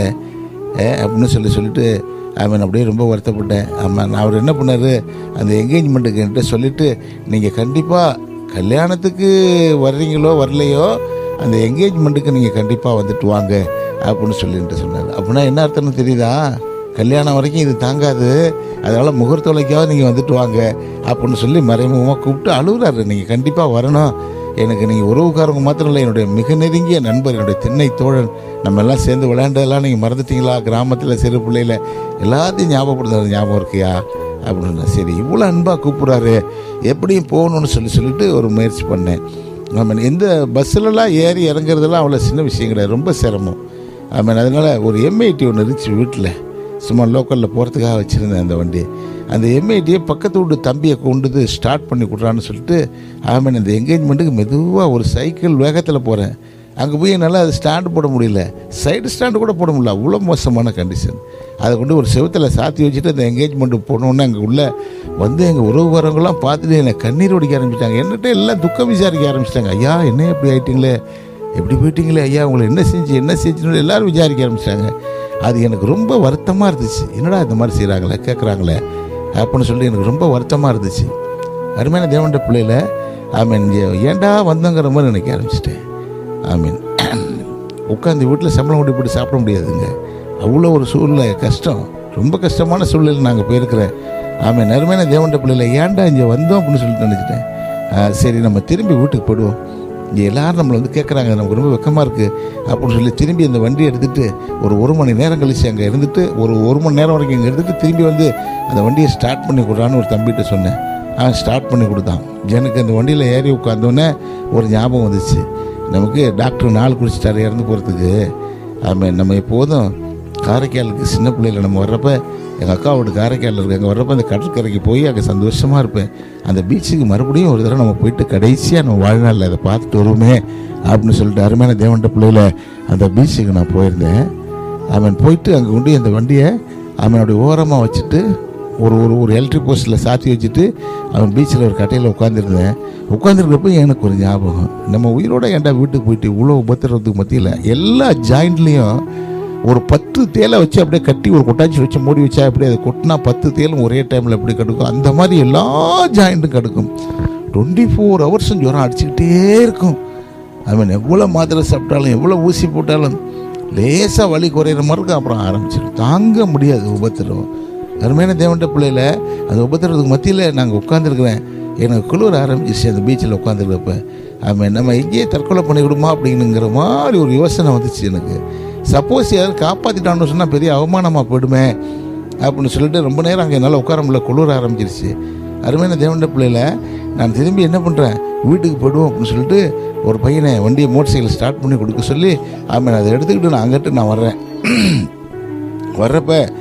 ஏ அப்படின்னு சொல்லி சொல்லிட்டு அவன் அப்படியே ரொம்ப வருத்தப்பட்டேன் ஆமாம் அவர் என்ன பண்ணார் அந்த என்கேஜ்மெண்ட்டுக்கு என்கிட்ட சொல்லிவிட்டு நீங்கள் கண்டிப்பாக கல்யாணத்துக்கு வர்றீங்களோ வரலையோ அந்த என்கேஜ்மெண்ட்டுக்கு நீங்கள் கண்டிப்பாக வந்துட்டு வாங்க அப்படின்னு சொல்லிட்டு சொன்னார் அப்படின்னா என்ன அர்த்தம்னு தெரியுதா கல்யாணம் வரைக்கும் இது தாங்காது அதனால் முகூர்த்த உலைக்காவது நீங்கள் வந்துட்டு வாங்க அப்படின்னு சொல்லி மறைமுகமாக கூப்பிட்டு அழுகுறாரு நீங்கள் கண்டிப்பாக வரணும் எனக்கு நீங்கள் உறவுக்காரங்க மாத்திரம் இல்லை என்னுடைய மிக நெருங்கிய நண்பர் என்னுடைய திண்ணை தோழன் நம்ம எல்லாம் சேர்ந்து விளையாண்டதெல்லாம் நீங்கள் மறந்துட்டீங்களா கிராமத்தில் சிறு பிள்ளையில எல்லாத்தையும் ஞாபகப்படுத்துறது ஞாபகம் இருக்கியா அப்படின்னு சரி இவ்வளோ அன்பாக கூப்பிட்றாரு எப்படியும் போகணும்னு சொல்லி சொல்லிட்டு ஒரு முயற்சி பண்ணேன் ஆமாம் எந்த பஸ்ஸிலலாம் ஏறி இறங்குறதெல்லாம் அவ்வளோ சின்ன விஷயம் கிடையாது ரொம்ப சிரமம் ஆமாம் அதனால் ஒரு எம்ஐடி ஒன்று இருந்துச்சு வீட்டில் சும்மா லோக்கலில் போகிறதுக்காக வச்சுருந்தேன் அந்த வண்டி அந்த எம்ஐடியை பக்கத்து வீட்டு தம்பியை கொண்டு ஸ்டார்ட் பண்ணி கொடுறான்னு சொல்லிட்டு ஆமாம் இந்த என்கேஜ்மெண்ட்டுக்கு மெதுவாக ஒரு சைக்கிள் வேகத்தில் போகிறேன் அங்கே போய் என்னால் அது ஸ்டாண்டு போட முடியல சைடு ஸ்டாண்டு கூட போட முடியல அவ்வளோ மோசமான கண்டிஷன் அதை கொண்டு ஒரு செவுத்தில் சாத்தி வச்சுட்டு அந்த என்கேஜ்மெண்ட்டு போனோன்னே அங்கே உள்ள வந்து எங்கள் உறவுகாரங்களாம் பார்த்துட்டு என்னை கண்ணீர் ஒடிக்க ஆரம்பிச்சிட்டாங்க என்னட்ட எல்லாம் துக்கம் விசாரிக்க ஆரம்பிச்சிட்டாங்க ஐயா என்ன எப்படி ஆயிட்டீங்களே எப்படி போயிட்டீங்களே ஐயா உங்களை என்ன செஞ்சு என்ன செஞ்சுன்னு எல்லாரும் விசாரிக்க ஆரம்பிச்சிட்டாங்க அது எனக்கு ரொம்ப வருத்தமாக இருந்துச்சு என்னடா இந்த மாதிரி செய்கிறாங்களே கேட்குறாங்களே அப்படின்னு சொல்லி எனக்கு ரொம்ப வருத்தமாக இருந்துச்சு அருமையான தேவண்ட பிள்ளையில ஆமீன் ஏன்டா வந்தோங்கிற மாதிரி நினைக்க ஆரம்பிச்சிட்டேன் ஆமீன் உட்காந்து வீட்டில் சம்பளம் கொண்டு போட்டு சாப்பிட முடியாதுங்க அவ்வளோ ஒரு சூழ்நிலை கஷ்டம் ரொம்ப கஷ்டமான சூழ்நிலை நாங்கள் போயிருக்கிறேன் ஆமீன் அருமையான தேவண்ட பிள்ளையில ஏன்டா இங்கே வந்தோம் அப்படின்னு சொல்லிட்டு நினச்சிட்டேன் ஆ, சரி நம்ம திரும்பி வீட்டுக்கு போயிடுவோம் இங்கே எல்லாரும் நம்மளை வந்து கேட்குறாங்க நமக்கு ரொம்ப வெக்கமாக இருக்குது அப்படின்னு சொல்லி திரும்பி அந்த வண்டியை எடுத்துகிட்டு ஒரு ஒரு மணி நேரம் கழிச்சு அங்கே இருந்துட்டு ஒரு ஒரு மணி நேரம் வரைக்கும் இங்கே இருந்துட்டு திரும்பி வந்து அந்த வண்டியை ஸ்டார்ட் பண்ணி கொடுறான்னு ஒரு தம்பிகிட்ட சொன்னேன் அவன் ஸ்டார்ட் பண்ணி கொடுத்தான் எனக்கு அந்த வண்டியில் ஏறி உட்காந்தோன்னே ஒரு ஞாபகம் வந்துச்சு நமக்கு டாக்டர் நாள் குடிச்சிட்டாரு இறந்து போகிறதுக்கு ஆமாம் நம்ம எப்போதும் காரைக்காலுக்கு சின்ன பிள்ளையில நம்ம வர்றப்ப எங்கள் அக்கா வீடு காரைக்காலில் இருக்கு அங்கே வர்றப்ப அந்த கடற்கரைக்கு போய் அங்கே சந்தோஷமாக இருப்பேன் அந்த பீச்சுக்கு மறுபடியும் ஒரு தடவை நம்ம போயிட்டு கடைசியாக நம்ம வாழ்நாளில் அதை பார்த்துட்டு வருவோமே அப்படின்னு சொல்லிட்டு அருமையான தேவன்ட பிள்ளையில அந்த பீச்சுக்கு நான் போயிருந்தேன் அவன் போயிட்டு அங்கே கொண்டு அந்த வண்டியை அவனுடைய ஓரமாக வச்சுட்டு ஒரு ஒரு ஒரு எலக்ட்ரிக் போஸ்ட்டில் சாத்தி வச்சுட்டு அவன் பீச்சில் ஒரு கட்டையில் உட்காந்துருந்தேன் உட்காந்துருக்கப்போ எனக்கு ஒரு ஞாபகம் நம்ம உயிரோட ஏன்டா வீட்டுக்கு போயிட்டு இவ்வளோ உபத்திரத்துக்கு மத்தியில் எல்லா ஜாயிண்ட்லேயும் ஒரு பத்து தேலை வச்சு அப்படியே கட்டி ஒரு கொட்டாச்சி வச்சு மூடி வச்சா அப்படியே அதை கொட்டினா பத்து தேலும் ஒரே டைமில் எப்படி கடுக்கும் அந்த மாதிரி எல்லா ஜாயிண்ட்டும் கடுக்கும் டுவெண்ட்டி ஃபோர் ஹவர்ஸும் ஜுரம் அடிச்சுக்கிட்டே இருக்கும் ஐ மீன் எவ்வளோ மாத்திரை சாப்பிட்டாலும் எவ்வளோ ஊசி போட்டாலும் லேசாக வலி குறையிற மாதிரி இருக்கும் அப்புறம் ஆரம்பிச்சிடும் தாங்க முடியாது உபத்திரம் அருமையான தேவன்ட பிள்ளையில அந்த உபத்திரத்துக்கு மத்தியில் நாங்கள் உட்காந்துருக்குறேன் எனக்கு குளிர ஆரம்பிச்சிச்சு அந்த பீச்சில் உட்காந்துருக்கப்ப ஆமாம் நம்ம எங்கேயே தற்கொலை பண்ணிவிடுமா அப்படிங்கிற மாதிரி ஒரு யோசனை வந்துச்சு எனக்கு சப்போஸ் யாரும் காப்பாற்றிட்டான்னு சொன்னால் பெரிய அவமானமாக போயிடுமே அப்படின்னு சொல்லிட்டு ரொம்ப நேரம் அங்கே என்னால் உட்கார முடியல குளிர ஆரம்பிச்சிருச்சு அருமையான தேவண்ட பிள்ளையில நான் திரும்பி என்ன பண்ணுறேன் வீட்டுக்கு போயிடுவோம் அப்படின்னு சொல்லிட்டு ஒரு பையனை வண்டியை மோட்டர் சைக்கிள் ஸ்டார்ட் பண்ணி கொடுக்க சொல்லி ஆமாம் அதை எடுத்துக்கிட்டு நான் அங்கிட்டு நான் வர்றேன் வர்றப்ப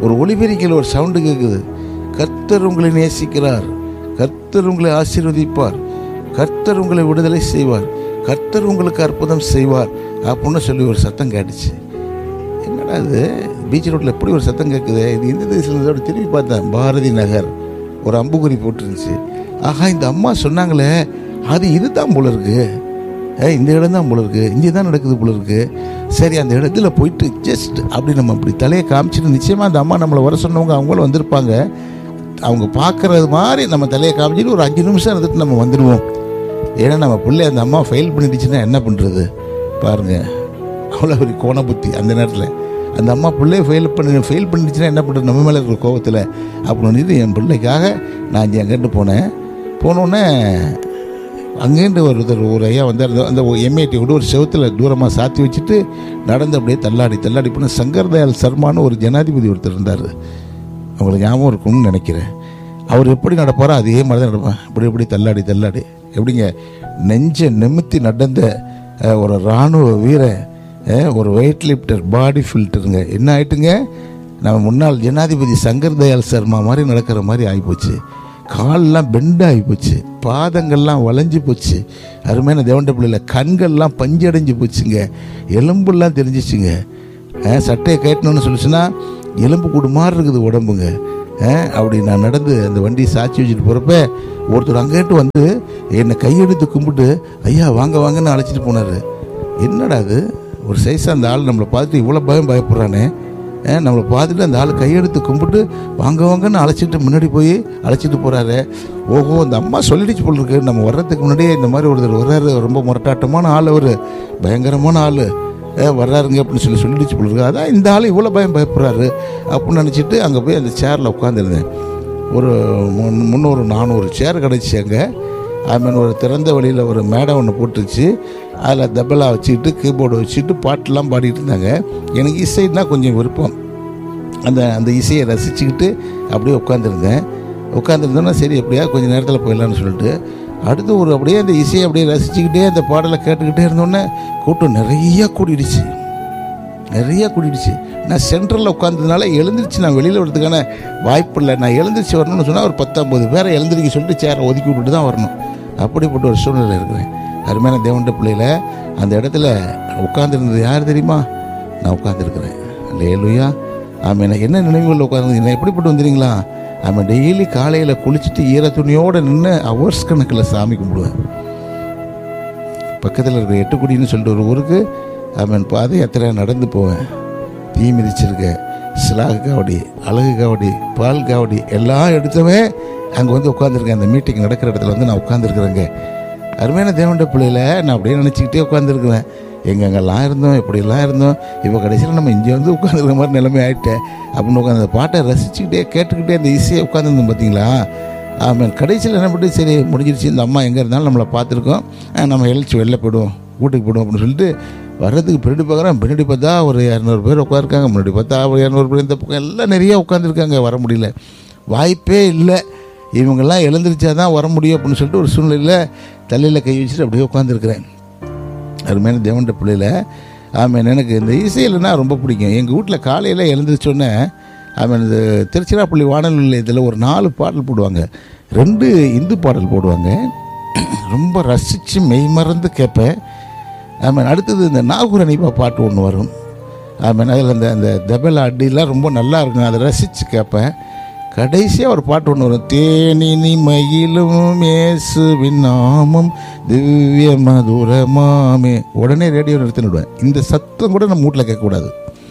ஒரு ஒளிபெருக்கில் ஒரு சவுண்டு கேட்குது கர்த்தர் உங்களை நேசிக்கிறார் கர்த்தர் உங்களை ஆசீர்வதிப்பார் கர்த்தர் உங்களை விடுதலை செய்வார் கர்த்தர் உங்களுக்கு அற்புதம் செய்வார் அப்படின்னு சொல்லி ஒரு சத்தம் கேட்டுச்சு என்னடா இது பீச் ரோட்டில் எப்படி ஒரு சத்தம் கேட்குது இது இந்த தேசத்தோட திரும்பி பார்த்தேன் பாரதி நகர் ஒரு அம்புக்குறி போட்டுருந்துச்சு ஆஹா இந்த அம்மா சொன்னாங்களே அது இதுதான் போல இருக்கு ஏ இந்த இடம் தான் போல இருக்கு இங்கே தான் நடக்குது போல இருக்கு சரி அந்த இடத்துல போயிட்டு ஜஸ்ட் அப்படி நம்ம அப்படி தலையை காமிச்சிட்டு நிச்சயமாக அந்த அம்மா நம்மளை வர சொன்னவங்க அவங்களும் வந்திருப்பாங்க அவங்க பார்க்குறது மாதிரி நம்ம தலையை காமிச்சிட்டு ஒரு அஞ்சு நிமிஷம் இருந்துட்டு நம்ம வந்துடுவோம் ஏன்னா நம்ம பிள்ளை அந்த அம்மா ஃபெயில் பண்ணிடுச்சுன்னா என்ன பண்ணுறது பாருங்கள் அவ்வளோ ஒரு கோண புத்தி அந்த நேரத்தில் அந்த அம்மா பிள்ளைய ஃபெயில் பண்ணி ஃபெயில் பண்ணிடுச்சுன்னா என்ன பண்ணுறது நம்ம மேலே இருக்கிற கோவத்தில் அப்படின்னு என் பிள்ளைக்காக நான் இங்கே அங்கேட்டு போனேன் போனோடனே அங்கேருந்து ஒருத்தர் ஒரு ஐயா வந்தார் அந்த- அந்த எம்ஏடி கூட ஒரு செவத்தில் தூரமாக சாத்தி வச்சுட்டு நடந்து அப்படியே தள்ளாடி தள்ளாடி போன சங்கர் தயாள் சர்மான்னு ஒரு ஜனாதிபதி ஒருத்தர் இருந்தார் அவங்களுக்கு ஞாபகம் இருக்கும்னு நினைக்கிறேன் அவர் எப்படி நடப்பாரோ அதே மாதிரி தான் நடப்பார் இப்படி இப்படி தள்ளாடி தள்ளாடி எப்படிங்க நெஞ்ச நிமித்தி நடந்த அஹ், ஒரு இராணுவ வீரன் அஹ், ஒரு வெயிட் லிஃப்டர் பாடி ஃபில்டருங்க என்ன ஆயிட்டுங்க நம்ம முன்னாள் ஜனாதிபதி சங்கர் தயாள் சர்மா மாதிரி நடக்கிற மாதிரி ஆகிப்போச்சு கால்லாம் பெண்ட் ஆகி போச்சு பாதங்கள்லாம் வளைஞ்சு போச்சு அருமையான தேவண்ட பிள்ளைல கண்கள்லாம் பஞ்சடைஞ்சு போச்சுங்க எலும்புலாம் தெரிஞ்சிச்சுங்க அஹ், சட்டையை கேட்டணும்னு சொல்லிச்சுன்னா எலும்பு கூடு மாதிரி இருக்குது உடம்புங்க அஹ், அப்படி நான் நடந்து அந்த வண்டியை சாட்சி வச்சுட்டு போகிறப்ப ஒருத்தர் அங்கேட்டு வந்து என்னை கையெடுத்து கும்பிட்டு ஐயா வாங்க வாங்கன்னு அழைச்சிட்டு போனார் என்னடா அது ஒரு சைஸாக அந்த ஆள் நம்மளை பார்த்துட்டு இவ்வளோ பயம் பயப்படுறானே அஹ், நம்மளை பார்த்துட்டு அந்த ஆள் கையெடுத்து கும்பிட்டு வாங்க வாங்கன்னு அழைச்சிட்டு முன்னாடி போய் அழைச்சிட்டு போகிறாரு ஓஹோ அந்த அம்மா சொல்லிடுச்சு போல் இருக்கு நம்ம வர்றதுக்கு முன்னாடியே இந்த மாதிரி ஒருத்தர் வர்றாரு ரொம்ப முரட்டாட்டமான ஆள் அவர் பயங்கரமான ஆள் வர்றாருங்க அப்படின்னு சொல்லி சொல்லிடுச்சு போல் இருக்கு அதான் இந்த ஆள் இவ்வளோ பயம் பயப்படுறாரு அப்படின்னு நினச்சிட்டு அங்கே போய் அந்த சேரில் உட்காந்துருந்தேன் ஒரு முன்- முந்நூறு நானூறு சேர் கிடச்சி அங்கே மீன் ஒரு திறந்த வழியில் ஒரு மேடை ஒன்று போட்டுருச்சு அதில் தபலா வச்சுக்கிட்டு கீபோர்டு வச்சுட்டு பாட்டெல்லாம் பாடிட்டு இருந்தாங்க எனக்கு இசைன்னா கொஞ்சம் விருப்பம் அந்த அந்த இசையை ரசிச்சுக்கிட்டு அப்படியே உட்காந்துருந்தேன் உட்காந்துருந்தோன்னா சரி எப்படியா கொஞ்சம் நேரத்தில் போயிடலான்னு சொல்லிட்டு அடுத்து ஒரு அப்படியே அந்த இசையை அப்படியே ரசிச்சுக்கிட்டே அந்த பாடலை கேட்டுக்கிட்டே இருந்தோன்னே கூட்டம் நிறைய கூடிடுச்சு நிறைய கூட்டிடுச்சு நான் சென்ட்ரலில் உட்காந்ததுனால எழுந்திருச்சு நான் வெளியில் வரதுக்கான வாய்ப்பு இல்லை நான் எழுந்திரிச்சு வரணும்னு சொன்னால் ஒரு பத்தொம்பது பேரை எழுந்திரிக்க சொல்லிட்டு சேரை ஒதுக்கி விட்டுட்டு தான் வரணும் அப்படிப்பட்ட ஒரு சூழ்நிலை இருக்கிறேன் அருமையான தேவண்ட பிள்ளையில அந்த இடத்துல உட்காந்துருந்தது யார் தெரியுமா நான் உட்காந்துருக்கிறேன் லேலுயா ஆமாம் எனக்கு என்ன நினைவுகளில் உட்காந்து நான் எப்படிப்பட்டு வந்துறீங்களா ஆமாம் டெய்லி காலையில் குளிச்சுட்டு ஈர துணியோடு நின்று அவர்ஸ் கணக்கில் சாமி கும்பிடுவேன் பக்கத்தில் இருக்கிற எட்டுக்குடின்னு சொல்லிட்டு ஒரு ஊருக்கு அவன் பாதை யாத்திரை நடந்து போவேன் தீ மிதிச்சிருக்க சிலாகு காவடி அழகு காவடி பால் காவடி எல்லாம் எடுத்தவன் அங்கே வந்து உட்காந்துருக்கேன் அந்த மீட்டிங் நடக்கிற இடத்துல வந்து நான் உட்காந்துருக்குறேங்க அருமையான தேவண்ட பிள்ளையில நான் அப்படியே நினச்சிக்கிட்டே உட்காந்துருக்குவேன் எங்கெங்கெல்லாம் இருந்தோம் எப்படியெல்லாம் இருந்தோம் இப்போ கடைசியில் நம்ம இங்கே வந்து உட்காந்துருக்க மாதிரி நிலைமை ஆயிட்டேன் அப்படின்னு உட்காந்து அந்த பாட்டை ரசிச்சுக்கிட்டே கேட்டுக்கிட்டே அந்த இசையை உட்காந்துருந்தோம் பார்த்தீங்களா ஆமாம் கடைசியில் என்ன பண்ணி சரி முடிஞ்சிருச்சு இந்த அம்மா எங்கே இருந்தாலும் நம்மளை பார்த்துருக்கோம் அஹ் நம்ம எழுச்சி வெளில போயிடுவோம் வீட்டுக்கு போயிடுவோம் அப்படின்னு சொல்லிட்டு வர்றதுக்கு பின்னாடி பார்க்குறேன் பின்னாடி பார்த்தா ஒரு இரநூறு பேர் உட்காருக்காங்க முன்னாடி பார்த்தா ஒரு இரநூறு பேர் இந்த பக்கம் எல்லாம் நிறைய உட்காந்துருக்காங்க வர முடியல வாய்ப்பே இல்லை இவங்கெல்லாம் எழுந்திரிச்சா தான் வர முடியும் அப்படின்னு சொல்லிட்டு ஒரு சூழ்நிலையில் தலையில் கை வச்சுட்டு அப்படியே உட்காந்துருக்குறேன் அருமையான தேவண்ட பிள்ளையில ஆமாம் எனக்கு இந்த இசையில்னா ரொம்ப பிடிக்கும் எங்கள் வீட்டில் காலையில் எழுந்திரிச்சோன்னே ஆமாம் இந்த திருச்சிராப்பள்ளி வானொலி நிலையத்தில் ஒரு நாலு பாடல் போடுவாங்க ரெண்டு இந்து பாடல் போடுவாங்க ரொம்ப ரசித்து மெய்மறந்து கேட்பேன் ஆமாம் அடுத்தது இந்த நாகூர் அனிபா பாட்டு ஒன்று வரும் ஆமாம் அதில் அந்த அந்த தபேலா அடிலாம் ரொம்ப நல்லா இருக்கும் அதை ரசித்து கேட்பேன் கடைசியாக ஒரு பாட்டு ஒன்று வரும் தேனினி மயிலும் இயேசுவின் நாமம் திவ்ய மதுரமாமே உடனே ரேடியோ நிறுத்திடுவேன் இந்த சத்தம் கூட நம்ம வீட்டில் கேட்கக்கூடாது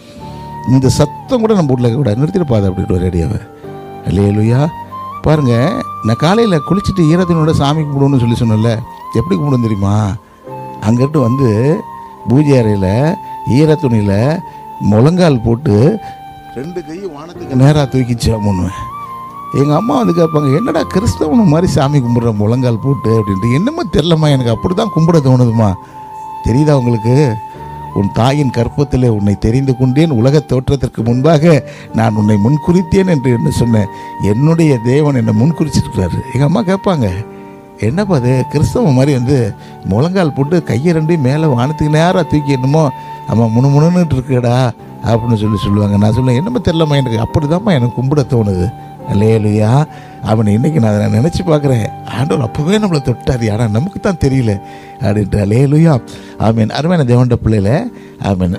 இந்த சத்தம் கூட நம்ம வீட்டில் கேட்கக்கூடாது நிறுத்திட்டு அப்படின்ட்டு ரேடியோவை இல்லையா பாருங்க நான் காலையில் குளிச்சுட்டு ஈரத்தினோட சாமி கும்பிடுவோன்னு சொல்லி சொன்னேன்ல எப்படி கும்பிடுவோம் தெரியுமா அங்கிட்டு வந்து பூஜை அறையில் ஈரத்துணியில் முழங்கால் போட்டு ரெண்டு கையும் வானத்துக்கு நேராக தூக்கிச்சு பண்ணுவேன் எங்கள் அம்மா வந்து கேட்பாங்க என்னடா கிறிஸ்தவனு மாதிரி சாமி கும்பிட்ற முழங்கால் போட்டு அப்படின்ட்டு என்னமோ தெரிலம்மா எனக்கு அப்படி தான் கும்பிட தோணுதுமா தெரியுதா உங்களுக்கு உன் தாயின் கற்பத்திலே உன்னை தெரிந்து கொண்டேன் உலகத் தோற்றத்திற்கு முன்பாக நான் உன்னை முன்குறித்தேன் என்று என்ன சொன்னேன் என்னுடைய தேவன் என்னை முன்குறிச்சிருக்கிறாரு எங்கள் அம்மா கேட்பாங்க என்னப்பா அது கிறிஸ்தவ மாதிரி வந்து முழங்கால் போட்டு கையை ரெண்டையும் மேலே வானத்துக்கு நேராக தூக்கி என்னமோ அம்மா முணு முணுன்னுட்டு இருக்குடா அப்படின்னு சொல்லி சொல்லுவாங்க நான் சொல்லுவேன் என்னமோ தெரியலம்மா எனக்கு அப்படி எனக்கு கும்பிட தோணுது இல்லையா அவனை இன்னைக்கு நான் அதை நினச்சி பார்க்குறேன் ஆண்டவர் அப்போவே நம்மளை தொட்டார் ஆனால் நமக்கு தான் தெரியல அப்படின்ட்டு அலேலுயா ஆமீன் அருமையான தேவண்ட பிள்ளையில ஆமீன்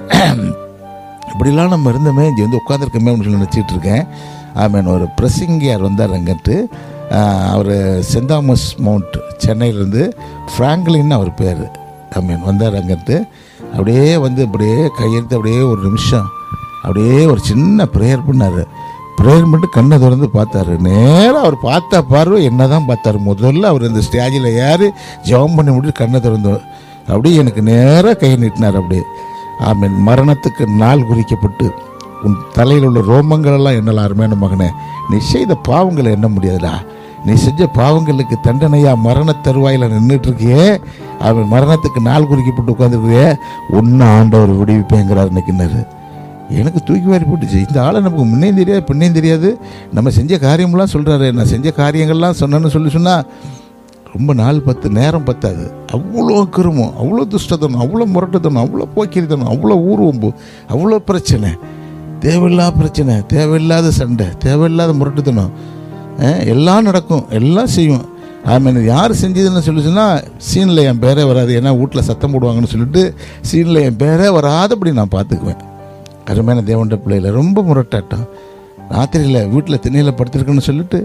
இப்படிலாம் நம்ம இருந்தோமே இங்கே வந்து உட்காந்துருக்கமே அப்படின்னு சொல்லி நினச்சிட்டு இருக்கேன் ஆமீன் ஒரு பிரசிங்கியார் வந்தார் அங்கிட்டு அவர் சென்ட் தாமஸ் மவுண்ட் சென்னையிலேருந்து ஃப்ராங்க்லின்னு அவர் பேர் ஆமீன் வந்தார் அங்கிட்டு அப்படியே வந்து அப்படியே கையெழுத்து அப்படியே ஒரு நிமிஷம் அப்படியே ஒரு சின்ன ப்ரேயர் பண்ணார் ப்ரேயர் பண்ணிட்டு கண்ணை திறந்து பார்த்தாரு நேராக அவர் பார்த்த பார்வை என்ன தான் பார்த்தாரு முதல்ல அவர் இந்த ஸ்டேஜில் ஏறி ஜெபம் பண்ணி முடிச்சு கண்ணை திறந்து அப்படியே எனக்கு நேராக கை நீட்டினார் அப்படியே ஆமீன் மரணத்துக்கு நாள் குறிக்கப்பட்டு உன் தலையில் உள்ள ரோமங்கள் எல்லாம் என்னலாம் அருமையான மகனே நீ செய்த பாவங்களை எண்ண முடியாதுடா நீ செஞ்ச பாவங்களுக்கு தண்டனையா மரண தருவாயில் நின்றுட்டு இருக்கியே அவன் மரணத்துக்கு நாள் குறிக்கப்பட்டு உட்காந்துருக்கியே ஒன்று ஆண்டவர் விடுவிப்பேங்கிறார் இன்னைக்குன்னாரு எனக்கு தூக்கி வாரி போட்டுச்சு இந்த ஆளை நமக்கு முன்னையும் தெரியாது பின்னையும் தெரியாது நம்ம செஞ்ச காரியமெல்லாம் சொல்கிறாரு நான் செஞ்ச காரியங்கள்லாம் சொன்னேன்னு சொல்லி சொன்னால் ரொம்ப நாள் பத்து நேரம் பத்தாது அவ்வளோ கிருமம் அவ்வளோ துஷ்டத்தனம் அவ்வளோ முரட்டுத்தனம் அவ்வளோ போக்கிரித்தனம் அவ்வளோ ஊர்வம்பு அவ்வளோ பிரச்சனை தேவையில்லாத பிரச்சனை தேவையில்லாத சண்டை தேவையில்லாத முரட்டுத்தனம் அஹ், எல்லாம் நடக்கும் எல்லாம் செய்யும் ஆமாம் யார் செஞ்சதுன்னு சொல்லி சொன்னால் சீனில் என் பேரே வராது ஏன்னா வீட்டில் சத்தம் போடுவாங்கன்னு சொல்லிட்டு சீனில் என் பேரே வராதபடி நான் பார்த்துக்குவேன் அருமையான தேவண்ட பிள்ளையில ரொம்ப முரட்டாட்டம் ராத்திரியில் வீட்டில் திண்ணையில் படுத்திருக்குன்னு சொல்லிட்டு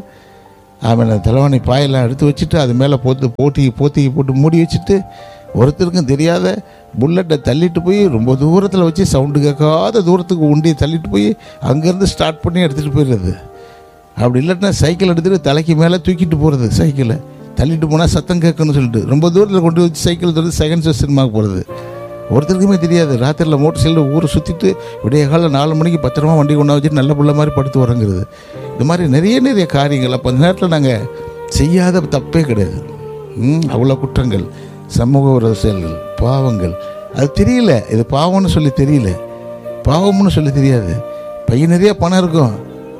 ஆಮೇಲೆ தலைவாணி பாயெல்லாம் எடுத்து வச்சுட்டு அது மேலே போத்து போட்டி போத்திக்கு போட்டு மூடி வச்சுட்டு ஒருத்தருக்கும் தெரியாத புல்லட்டை தள்ளிட்டு போய் ரொம்ப தூரத்தில் வச்சு சவுண்டு கேட்காத தூரத்துக்கு உண்டி தள்ளிட்டு போய் அங்கேருந்து ஸ்டார்ட் பண்ணி எடுத்துகிட்டு போயிடுறது அப்படி இல்லாட்டினா சைக்கிள் எடுத்துகிட்டு தலைக்கு மேலே தூக்கிட்டு போகிறது சைக்கிளை தள்ளிட்டு போனால் சத்தம் கேட்கணும்னு சொல்லிட்டு ரொம்ப தூரத்தில் கொண்டு வச்சு சைக்கிள் தள்ளி செகண்ட் ஷோ சினிமாவுக்கு போகிறது ஒருத்தருக்குமே தெரியாது ராத்திரியில் மோட்டர் சைக்கிள் ஊரை சுற்றிட்டு விடிய காலம் நாலு மணிக்கு பத்திரமா வண்டி கொண்டா வச்சுட்டு நல்ல பிள்ளை மாதிரி படுத்து உறங்குறது இது மாதிரி நிறைய நிறைய காரியங்கள் அப்போ அந்த நேரத்தில் நாங்கள் செய்யாத தப்பே கிடையாது ம், அவ்வளோ குற்றங்கள் சமூக விரோத செயல்கள் பாவங்கள் அது தெரியல இது பாவம்னு சொல்லி தெரியல பாவம்னு சொல்லி தெரியாது பையன் நிறைய பணம் இருக்கும்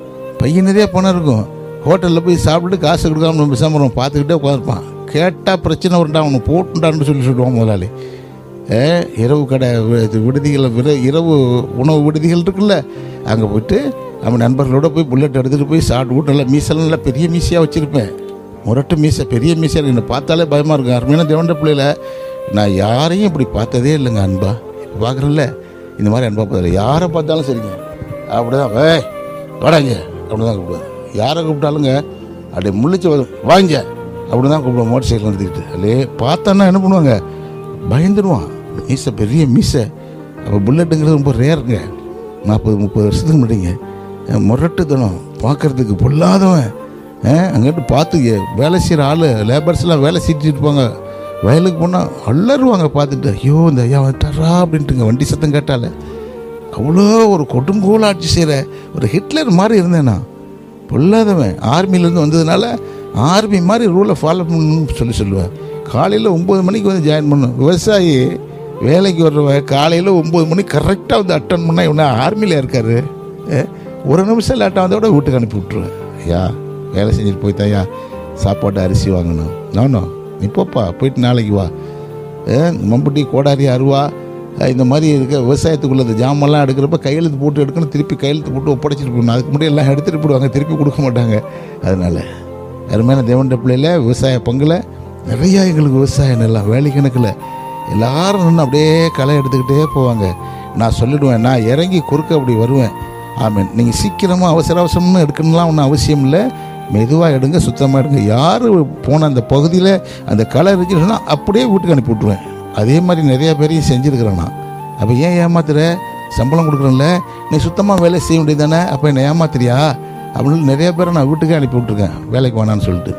பையன் நிறைய பணம் இருக்கும் ஹோட்டலில் போய் சாப்பிட்டு காசு கொடுக்காம நம்ம பேசாமல் பார்த்துக்கிட்டே உட்காந்துருப்பான் கேட்டால் பிரச்சனை வருண்டா அவனை போட்டுண்டான்னு சொல்லி சொல்லுவான் முதலாளி ஏ, இரவு கடை வி- இது விடுதிகள் விர இரவு உணவு விடுதிகள் இருக்குல்ல அங்கே போயிட்டு அவன் நண்பர்களோட போய் புல்லட் எடுத்துகிட்டு போய் சாப்பிட்டு விட்டு நல்லா மீசெல்லாம் நல்லா பெரிய மீசையாக வச்சுருப்பேன் முரட்டு மீசை பெரிய மீசை என்னை பார்த்தாலே பயமாக இருக்கும் அருமையான தேவண்ட பிள்ளையில நான் யாரையும் இப்படி பார்த்ததே இல்லைங்க அன்பா இப்போ பார்க்குறேன்ல இந்த மாதிரி அன்பா பார்த்ததில்ல யாரை பார்த்தாலும் சரிங்க அப்படிதான் ஏய் வாடாங்க அப்படி தான் கூப்பிடுவேன் யாரை கூப்பிட்டாலுங்க அப்படியே முள்ளிச்சு வரும் வாங்க அப்படி தான் கூப்பிடுவோம் மோட்டர் சைக்கிள் எடுத்துக்கிட்டு அல்லே பார்த்தான்னா என்ன பண்ணுவாங்க பயந்துடுவான் மீசை பெரிய மீசை அப்போ புல்லட்டுங்கிறது ரொம்ப ரேருங்க நாற்பது முப்பது வருஷத்துக்கு முன்னாடிங்க அஹ் முரட்டுத்தனம் பார்க்கறதுக்கு பொல்லாதவன் அஹ் அங்கிட்டு பார்த்து எ- வேலை செய்கிற ஆள் லேபர்ஸ்லாம் வேலை செஞ்சுட்டு இருப்பாங்க வயலுக்கு போனால் அலறுவாங்க பார்த்துட்டு ஐயோ இந்த ஐயா வந்துட்டாரா அப்படின்ட்டுங்க வண்டி சத்தம் கேட்டால அவ்வளோ ஒரு கொடுங்கோல் ஆட்சி செய்கிற ஒரு ஹிட்லர் மாதிரி இருந்தேன் நான் பொல்லாதவன் ஆர்மிலேருந்து வந்ததுனால ஆர்மி மாதிரி ரூலை ஃபாலோ பண்ணணும்னு சொல்லி சொல்லுவேன் காலையில் ஒம்பது மணிக்கு வந்து ஜாயின் பண்ணணும் விவசாயி வேலைக்கு வர்றவன் காலையில் ஒம்பது மணிக்கு கரெக்டாக வந்து அட்டன் பண்ணால் இவனா ஆர்மியில் இருக்காரு ஏ, ஒரு நிமிஷம் லேட்டாக வந்தோட வீட்டுக்கு அனுப்பி விட்ருவேன் ஐயா வேலை செஞ்சுட்டு போய்த்தாயா சாப்பாடு அரிசி வாங்கணும் நானோ நீ போப்பா போயிட்டு நாளைக்கு வா ஏ, மம்புட்டி கோடாரி அருவா அஹ் இந்த மாதிரி இருக்க விவசாயத்துக்குள்ள இந்த ஜாமெல்லாம் எடுக்கிறப்ப கையெழுத்து போட்டு எடுக்கணும் திருப்பி கையெழுத்து போட்டு ஒப்படைச்சிட்டு போகணும் அதுக்கு முன்னாடி எல்லாம் எடுத்துகிட்டு போடுவாங்க திருப்பி கொடுக்க மாட்டாங்க அதனால அருமையான தேவண்ட பிள்ளையில விவசாய பங்குல நிறையா எங்களுக்கு விவசாய நிலம் வேலை கணக்கில் எல்லாரும் நின்று அப்படியே களை எடுத்துக்கிட்டே போவாங்க நான் சொல்லிடுவேன் நான் இறங்கி குறுக்க அப்படி வருவேன் ஆமீன் நீங்கள் சீக்கிரமாக அவசர அவசரம்னு எடுக்கணும்லாம் ஒன்றும் அவசியம் இல்லை மெதுவாக எடுங்க சுத்தமாக எடுங்க யார் போன அந்த பகுதியில் அந்த களை இருந்துச்சுன்னு சொன்னால் அப்படியே வீட்டுக்கு அனுப்பி விட்ருவேன் அதே மாதிரி நிறைய பேரையும் செஞ்சுருக்கிறேன் நான் அப்போ ஏன் ஏமாத்துற சம்பளம் கொடுக்குறேன்ல நீ சுத்தமாக வேலை செய்ய வேண்டியது தானே அப்போ என்னை ஏமாத்துறியா அப்படின்னு நிறைய பேரை நான் வீட்டுக்கே அனுப்பி விட்ருக்கேன் வேலைக்கு வேணான்னு சொல்லிட்டு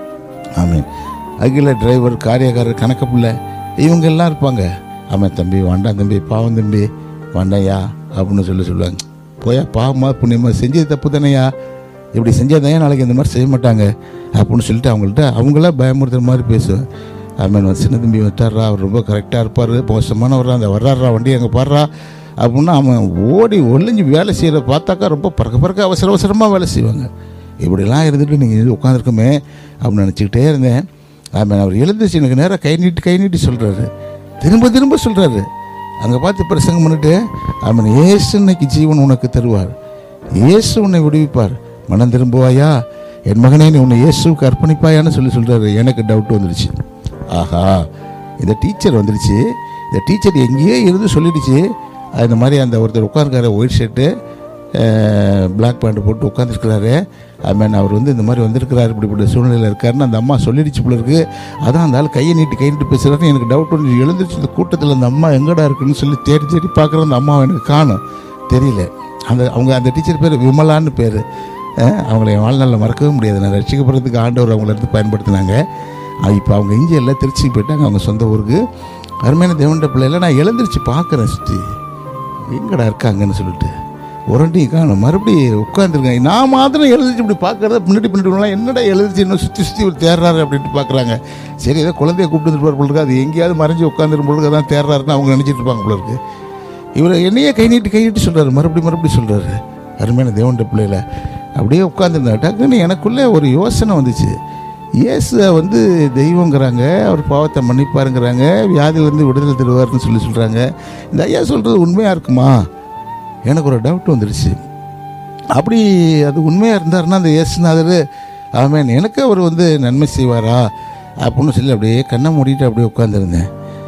ஆமீன் அகில டிரைவர் காரியக்காரர் கணக்கு பிள்ளை இவங்க எல்லாம் இருப்பாங்க ஆமாம் தம்பி வேண்டாம் தம்பி பாவம் தம்பி வேண்டாயா அப்படின்னு சொல்லி சொல்லுவாங்க போயா பாவமா புண்ணியமா செஞ்சது தப்பு தானேயா இப்படி செஞ்சாதான் நாளைக்கு இந்த மாதிரி செய்ய மாட்டாங்க அப்படின்னு சொல்லிட்டு அவங்கள்ட்ட அவங்கள பயமுறுத்துற மாதிரி பேசுவேன் ஆமீன் சின்ன தம்பி வட்டாரா அவர் ரொம்ப கரெக்டாக இருப்பார் மோசமானவரா அந்த வர்றாரா வண்டி அங்கே பாடுறா அப்படின்னா அவன் ஓடி ஒளிஞ்சு வேலை செய்கிறத பார்த்தாக்கா ரொம்ப பறக்க பறக்க அவசர அவசரமாக வேலை செய்வாங்க இப்படிலாம் இருந்துட்டு நீங்கள் உட்காந்துருக்குமே அப்படின்னு நினச்சிக்கிட்டே இருந்தேன் ஆமாம் அவர் எழுந்துச்சு எனக்கு நேராக கை நீட்டி கை நீட்டி சொல்கிறாரு திரும்ப திரும்ப சொல்கிறாரு அங்கே பார்த்து பிரசங்கம் பண்ணிட்டு அவன் ஏசு இன்னைக்கு ஜீவன் உனக்கு தருவார் இயேசு உன்னை விடுவிப்பார் மனம் திரும்புவாயா என் மகனே நீ உன்னை இயேசுவுக்கு அர்ப்பணிப்பாயான்னு சொல்லி சொல்கிறாரு எனக்கு டவுட் வந்துடுச்சு ஆஹா இந்த டீச்சர் வந்துடுச்சு இந்த டீச்சர் எங்கேயோ இருந்து சொல்லிடுச்சு அது இந்த மாதிரி அந்த ஒருத்தர் உட்காந்துருக்காரு ஒயிட் ஷர்ட்டு பிளாக் பேண்ட் போட்டு உட்காந்துருக்கிறாரு மீன் அவர் வந்து இந்த மாதிரி வந்திருக்கிறாரு இப்படிப்பட்ட சூழ்நிலையில் இருக்காருன்னு அந்த அம்மா சொல்லிடுச்சு போல இருக்கு அதான் அந்த ஆள் கையை நீட்டி கை நீட்டி பேசுகிறாரு எனக்கு டவுட் வந்து எழுந்திருச்சு இந்த கூட்டத்தில் அந்த அம்மா எங்கடா இருக்குன்னு சொல்லி தேடி தேடி பார்க்குற அந்த அம்மாவை எனக்கு காணும் தெரியல அந்த அவங்க அந்த டீச்சர் பேர் விமலான்னு பேர் அவங்கள என் வாழ்நாளில் மறக்கவே முடியாது நான் ரசிக்கப்படுறதுக்கு ஆண்டவர் அவங்கள இருந்து பயன்படுத்தினாங்க இப்போ அவங்க இங்கே எல்லாம் திருச்சி போயிட்டாங்க அவங்க சொந்த ஊருக்கு அருமையான தேவண்ட பிள்ளைல நான் எழுந்திருச்சு பார்க்குறேன் சுற்றி எங்கடா இருக்காங்கன்னு சொல்லிட்டு உரண்டி காணும் மறுபடியும் உட்காந்துருக்காங்க நான் மாத்திரம் எழுதிச்சு இப்படி பார்க்கறத பின்னாடி பின்னாடி என்னடா எழுதிச்சு இன்னும் சுற்றி சுற்றி ஒரு தேர்றாரு அப்படின்ட்டு பார்க்குறாங்க சரி ஏதோ குழந்தைய கூப்பிட்டு வந்துட்டு போல இருக்கு அது எங்கேயாவது மறைஞ்சு உட்காந்துரும் பொழுது தான் தேர்றாருன்னு அவங்க நினச்சிட்டு இருப்பாங்க போல இருக்கு இவர் என்னையே கை நீட்டி கை நீட்டி சொல்கிறாரு மறுபடியும் மறுபடியும் சொல்கிறாரு அருமையான தேவண்ட பிள்ளையில அப்படியே உட்காந்துருந்தா டக்குன்னு எனக்குள்ளே ஒரு யோசனை வந்துச்சு இயேசுவை வந்து தெய்வங்கிறாங்க அவர் பாவத்தை மன்னிப்பாருங்கிறாங்க வியாதியிலேருந்து விடுதலை தருவார்னு சொல்லி சொல்கிறாங்க இந்த ஐயா சொல்கிறது உண்மையாக இருக்குமா எனக்கு ஒரு டவுட் வந்துடுச்சு அப்படி அது உண்மையாக இருந்தாருன்னா அந்த இயேசுநாதர் ஆமேன் எனக்கு அவர் வந்து நன்மை செய்வாரா அப்படின்னு சொல்லி அப்படியே கண்ணை மூடிட்டு அப்படியே உட்காந்துருந்தேன்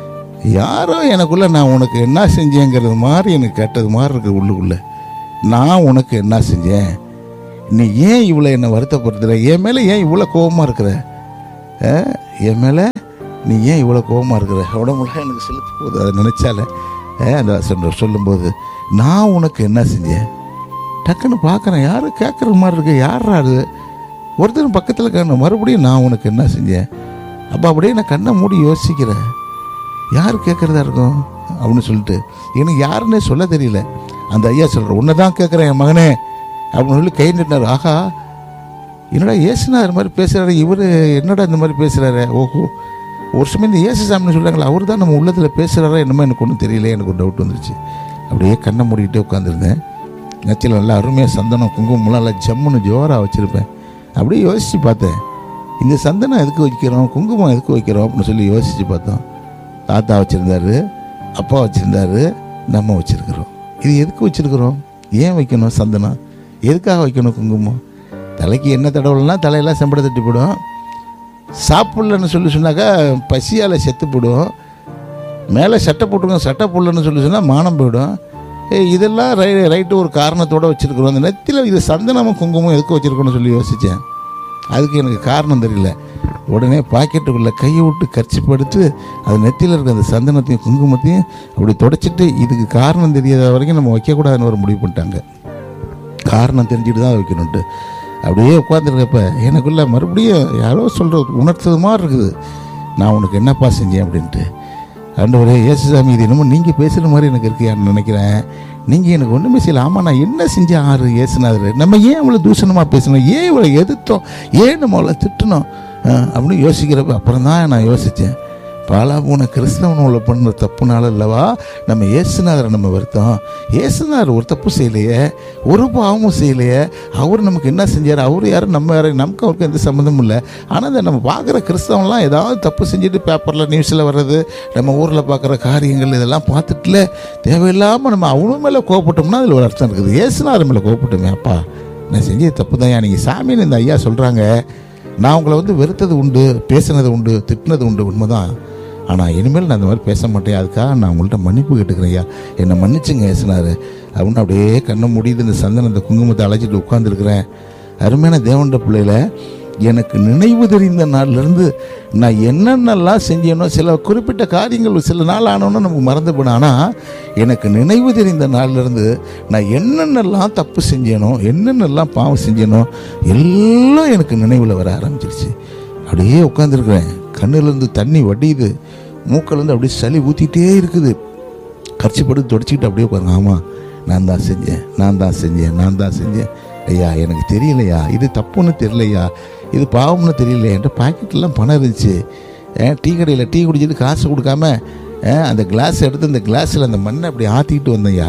யாரோ எனக்குள்ளே நான் உனக்கு என்ன செஞ்சேங்கிறது மாதிரி எனக்கு கேட்டது மாதிரி இருக்குது உள்ளுக்குள்ளே நான் உனக்கு என்ன செஞ்சேன் நீ ஏன் இவ்வளோ என்னை வருத்தப்படுத்துற என் மேலே ஏன் இவ்வளோ கோபமாக இருக்கிற ஆ? என் மேலே நீ ஏன் இவ்வளோ கோபமாக இருக்கிற உடம்புலாம் எனக்கு செலுத்து போகுது அதை நினச்சால அந்த சொல்ற சொல்லும்போது நான் உனக்கு என்ன செஞ்சேன் டக்குன்னு பார்க்குறேன் யாரும் கேட்குற மாதிரி இருக்கு யாரா அது ஒருத்தர் பக்கத்தில் காணும் மறுபடியும் நான் உனக்கு என்ன செஞ்சேன் அப்போ அப்படியே நான் கண்ணை மூடி யோசிக்கிறேன் யார் கேட்குறதா இருக்கும் அப்படின்னு சொல்லிட்டு எனக்கு யாருன்னே சொல்ல தெரியல அந்த ஐயா சொல்கிற உன்னை தான் கேட்குறேன் என் மகனே அப்படின்னு சொல்லி கை நிட்டார் ஆஹா என்னடா ஏசுனார் மாதிரி பேசுகிறாரு இவர் என்னடா இந்த மாதிரி பேசுகிறாரு ஓஹோ ஒரு சமயம் இந்த ஏசு சாமின்னு சொல்கிறாங்களா அவர் தான் நம்ம உள்ளத்தில் பேசுகிறாரா என்னமோ எனக்கு ஒன்றும் தெரியல எனக்கு ஒரு டவுட் வந்துருச்சு அப்படியே கண்ணை மூடிக்கிட்டே உட்காந்துருந்தேன் நெத்தியில் நல்லா அருமையாக சந்தனம் குங்குமம்லாம் நல்லா ஜம்முன்னு ஜோராக வச்சுருப்பேன் அப்படியே யோசித்து பார்த்தேன் இந்த சந்தனம் எதுக்கு வைக்கிறோம் குங்குமம் எதுக்கு வைக்கிறோம் அப்படின்னு சொல்லி யோசித்து பார்த்தோம் தாத்தா வச்சுருந்தாரு அப்பா வச்சுருந்தாரு நம்ம வச்சுருக்கிறோம் இது எதுக்கு வச்சுருக்கிறோம் ஏன் வைக்கணும் சந்தனம் எதுக்காக வைக்கணும் குங்குமம் தலைக்கு என்ன தடவலைன்னா தலையெல்லாம் செம்பட தட்டி போடும் சாப்பிட்லன்னு சொல்லி சொன்னாக்கா பசியால் செத்து போடும் மேலே சட்டை போட்டுங்க சட்டை போடலன்னு சொல்லி சொன்னால் மானம் போயிடும் ஏய் இதெல்லாம் ரை ரைட்டு ஒரு காரணத்தோடு வச்சுருக்குறோம் அந்த நெத்தியில் இது சந்தனமும் குங்குமம் எதுக்கு வச்சுருக்கோன்னு சொல்லி யோசித்தேன் அதுக்கு எனக்கு காரணம் தெரியல உடனே பாக்கெட்டுக்குள்ளே கையை விட்டு கர்ச்சி படுத்து அது நெத்தியில் இருக்க அந்த சந்தனத்தையும் குங்குமத்தையும் அப்படி தொடச்சிட்டு இதுக்கு காரணம் தெரியாத வரைக்கும் நம்ம வைக்கக்கூடாதுன்னு ஒரு முடிவு பண்ணிட்டாங்க காரணம் தெரிஞ்சுட்டு தான் வைக்கணுன்ட்டு அப்படியே உட்காந்துருக்கப்ப எனக்குள்ள மறுபடியும் யாரோ சொல்கிற உணர்த்தது மாதிரி இருக்குது நான் உனக்கு என்னப்பா செஞ்சேன் அப்படின்ட்டு ஆண்டவரே இயேசுசாமி இது என்னமோ நீங்கள் பேசுகிற மாதிரி எனக்கு இருக்கியான்னு நினைக்கிறேன் நீங்கள் எனக்கு ஒன்றுமே செய்யல ஆமாம் நான் என்ன செஞ்சேன் ஆறு இயேசுனாரு நம்ம ஏன் இவ்வளோ தூஷணமாக பேசணும் ஏன் இவ்வளோ எதிர்த்தோம் ஏன் நம்ம அவ்வளோ திட்டணும் அஹ், அப்படின்னு யோசிக்கிறப்ப அப்புறம் தான் நான் யோசித்தேன் பாலா போன கிறிஸ்தவனோட பண்ண தப்புனால அல்லவா நம்ம இயேசுநாதரை நம்ம வருத்தம் இயேசுநாதர் ஒரு தப்பு செய்யலையே ஒரு பாவமும் செய்யலையே அவர் நமக்கு என்ன செஞ்சார் அவர் யாரும் நம்ம யாரும் நமக்கு அவருக்கு எந்த சம்மந்தமும் இல்லை ஆனால் அதை நம்ம பார்க்குற கிறிஸ்தவன்லாம் ஏதாவது தப்பு செஞ்சுட்டு பேப்பரில் நியூஸில் வர்றது நம்ம ஊரில் பார்க்குற காரியங்கள் இதெல்லாம் பார்த்துட்டுல தேவையில்லாமல் நம்ம அவங்க மேலே கோவப்பட்டோம்னா அதில் ஒரு அர்த்தம் இருக்குது இயேசுநாதர் மேலே கோவப்பட்டோமே அப்பா நான் செஞ்சது தப்பு தான் நீங்கள் சாமின்னு இந்த ஐயா சொல்கிறாங்க நான் உங்களை வந்து வெறுத்தது உண்டு பேசினது உண்டு திட்டினது உண்டு உண்மைதான் ஆனால் இனிமேல் நான் இந்த மாதிரி பேச மாட்டேன் அதுக்காக நான் உங்கள்கிட்ட மன்னிப்பு கேட்டுக்கிறேன் ஐயா என்னை மன்னிச்சுங்க ஏசினாரு அப்படின்னு அப்படியே கண்ணை முடியுது இந்த சந்தனத்தை குங்குமத்தை அழைச்சிட்டு உட்காந்துருக்கிறேன் அருமையான தேவண்ட பிள்ளையில எனக்கு நினைவு தெரிந்த நாள்லேருந்து நான் என்னென்னலாம் செஞ்சேனோ சில குறிப்பிட்ட காரியங்கள் சில நாள் ஆனோன்னு நமக்கு மறந்து போனேன் ஆனால் எனக்கு நினைவு தெரிந்த நாள்லேருந்து நான் என்னென்னலாம் தப்பு செஞ்சேனோ என்னென்னலாம் பாவம் செஞ்சேனோ எல்லாம் எனக்கு நினைவில் வர ஆரம்பிச்சிருச்சு அப்படியே உட்காந்துருக்குறேன் கண்ணுலேருந்து தண்ணி வடியுது மூக்கிலேருந்து அப்படியே சளி ஊற்றிட்டே இருக்குது கர்ச்சி படுத்து தொடச்சிக்கிட்டு அப்படியே உட்காருங்க ஆமாம் நான் தான் செஞ்சேன் நான் தான் செஞ்சேன் நான் தான் செஞ்சேன் ஐயா எனக்கு தெரியலையா இது தப்புன்னு தெரியலையா இது பாவம்னு தெரியலையா என்கிட்ட பாக்கெட்லாம் பணம் இருந்துச்சு ஏன் டீ கடையில் டீ குடிச்சிட்டு காசு கொடுக்காம ஏன் அந்த கிளாஸ் எடுத்து அந்த கிளாஸில் அந்த மண்ணை அப்படி ஆற்றிக்கிட்டு வந்தேன்யா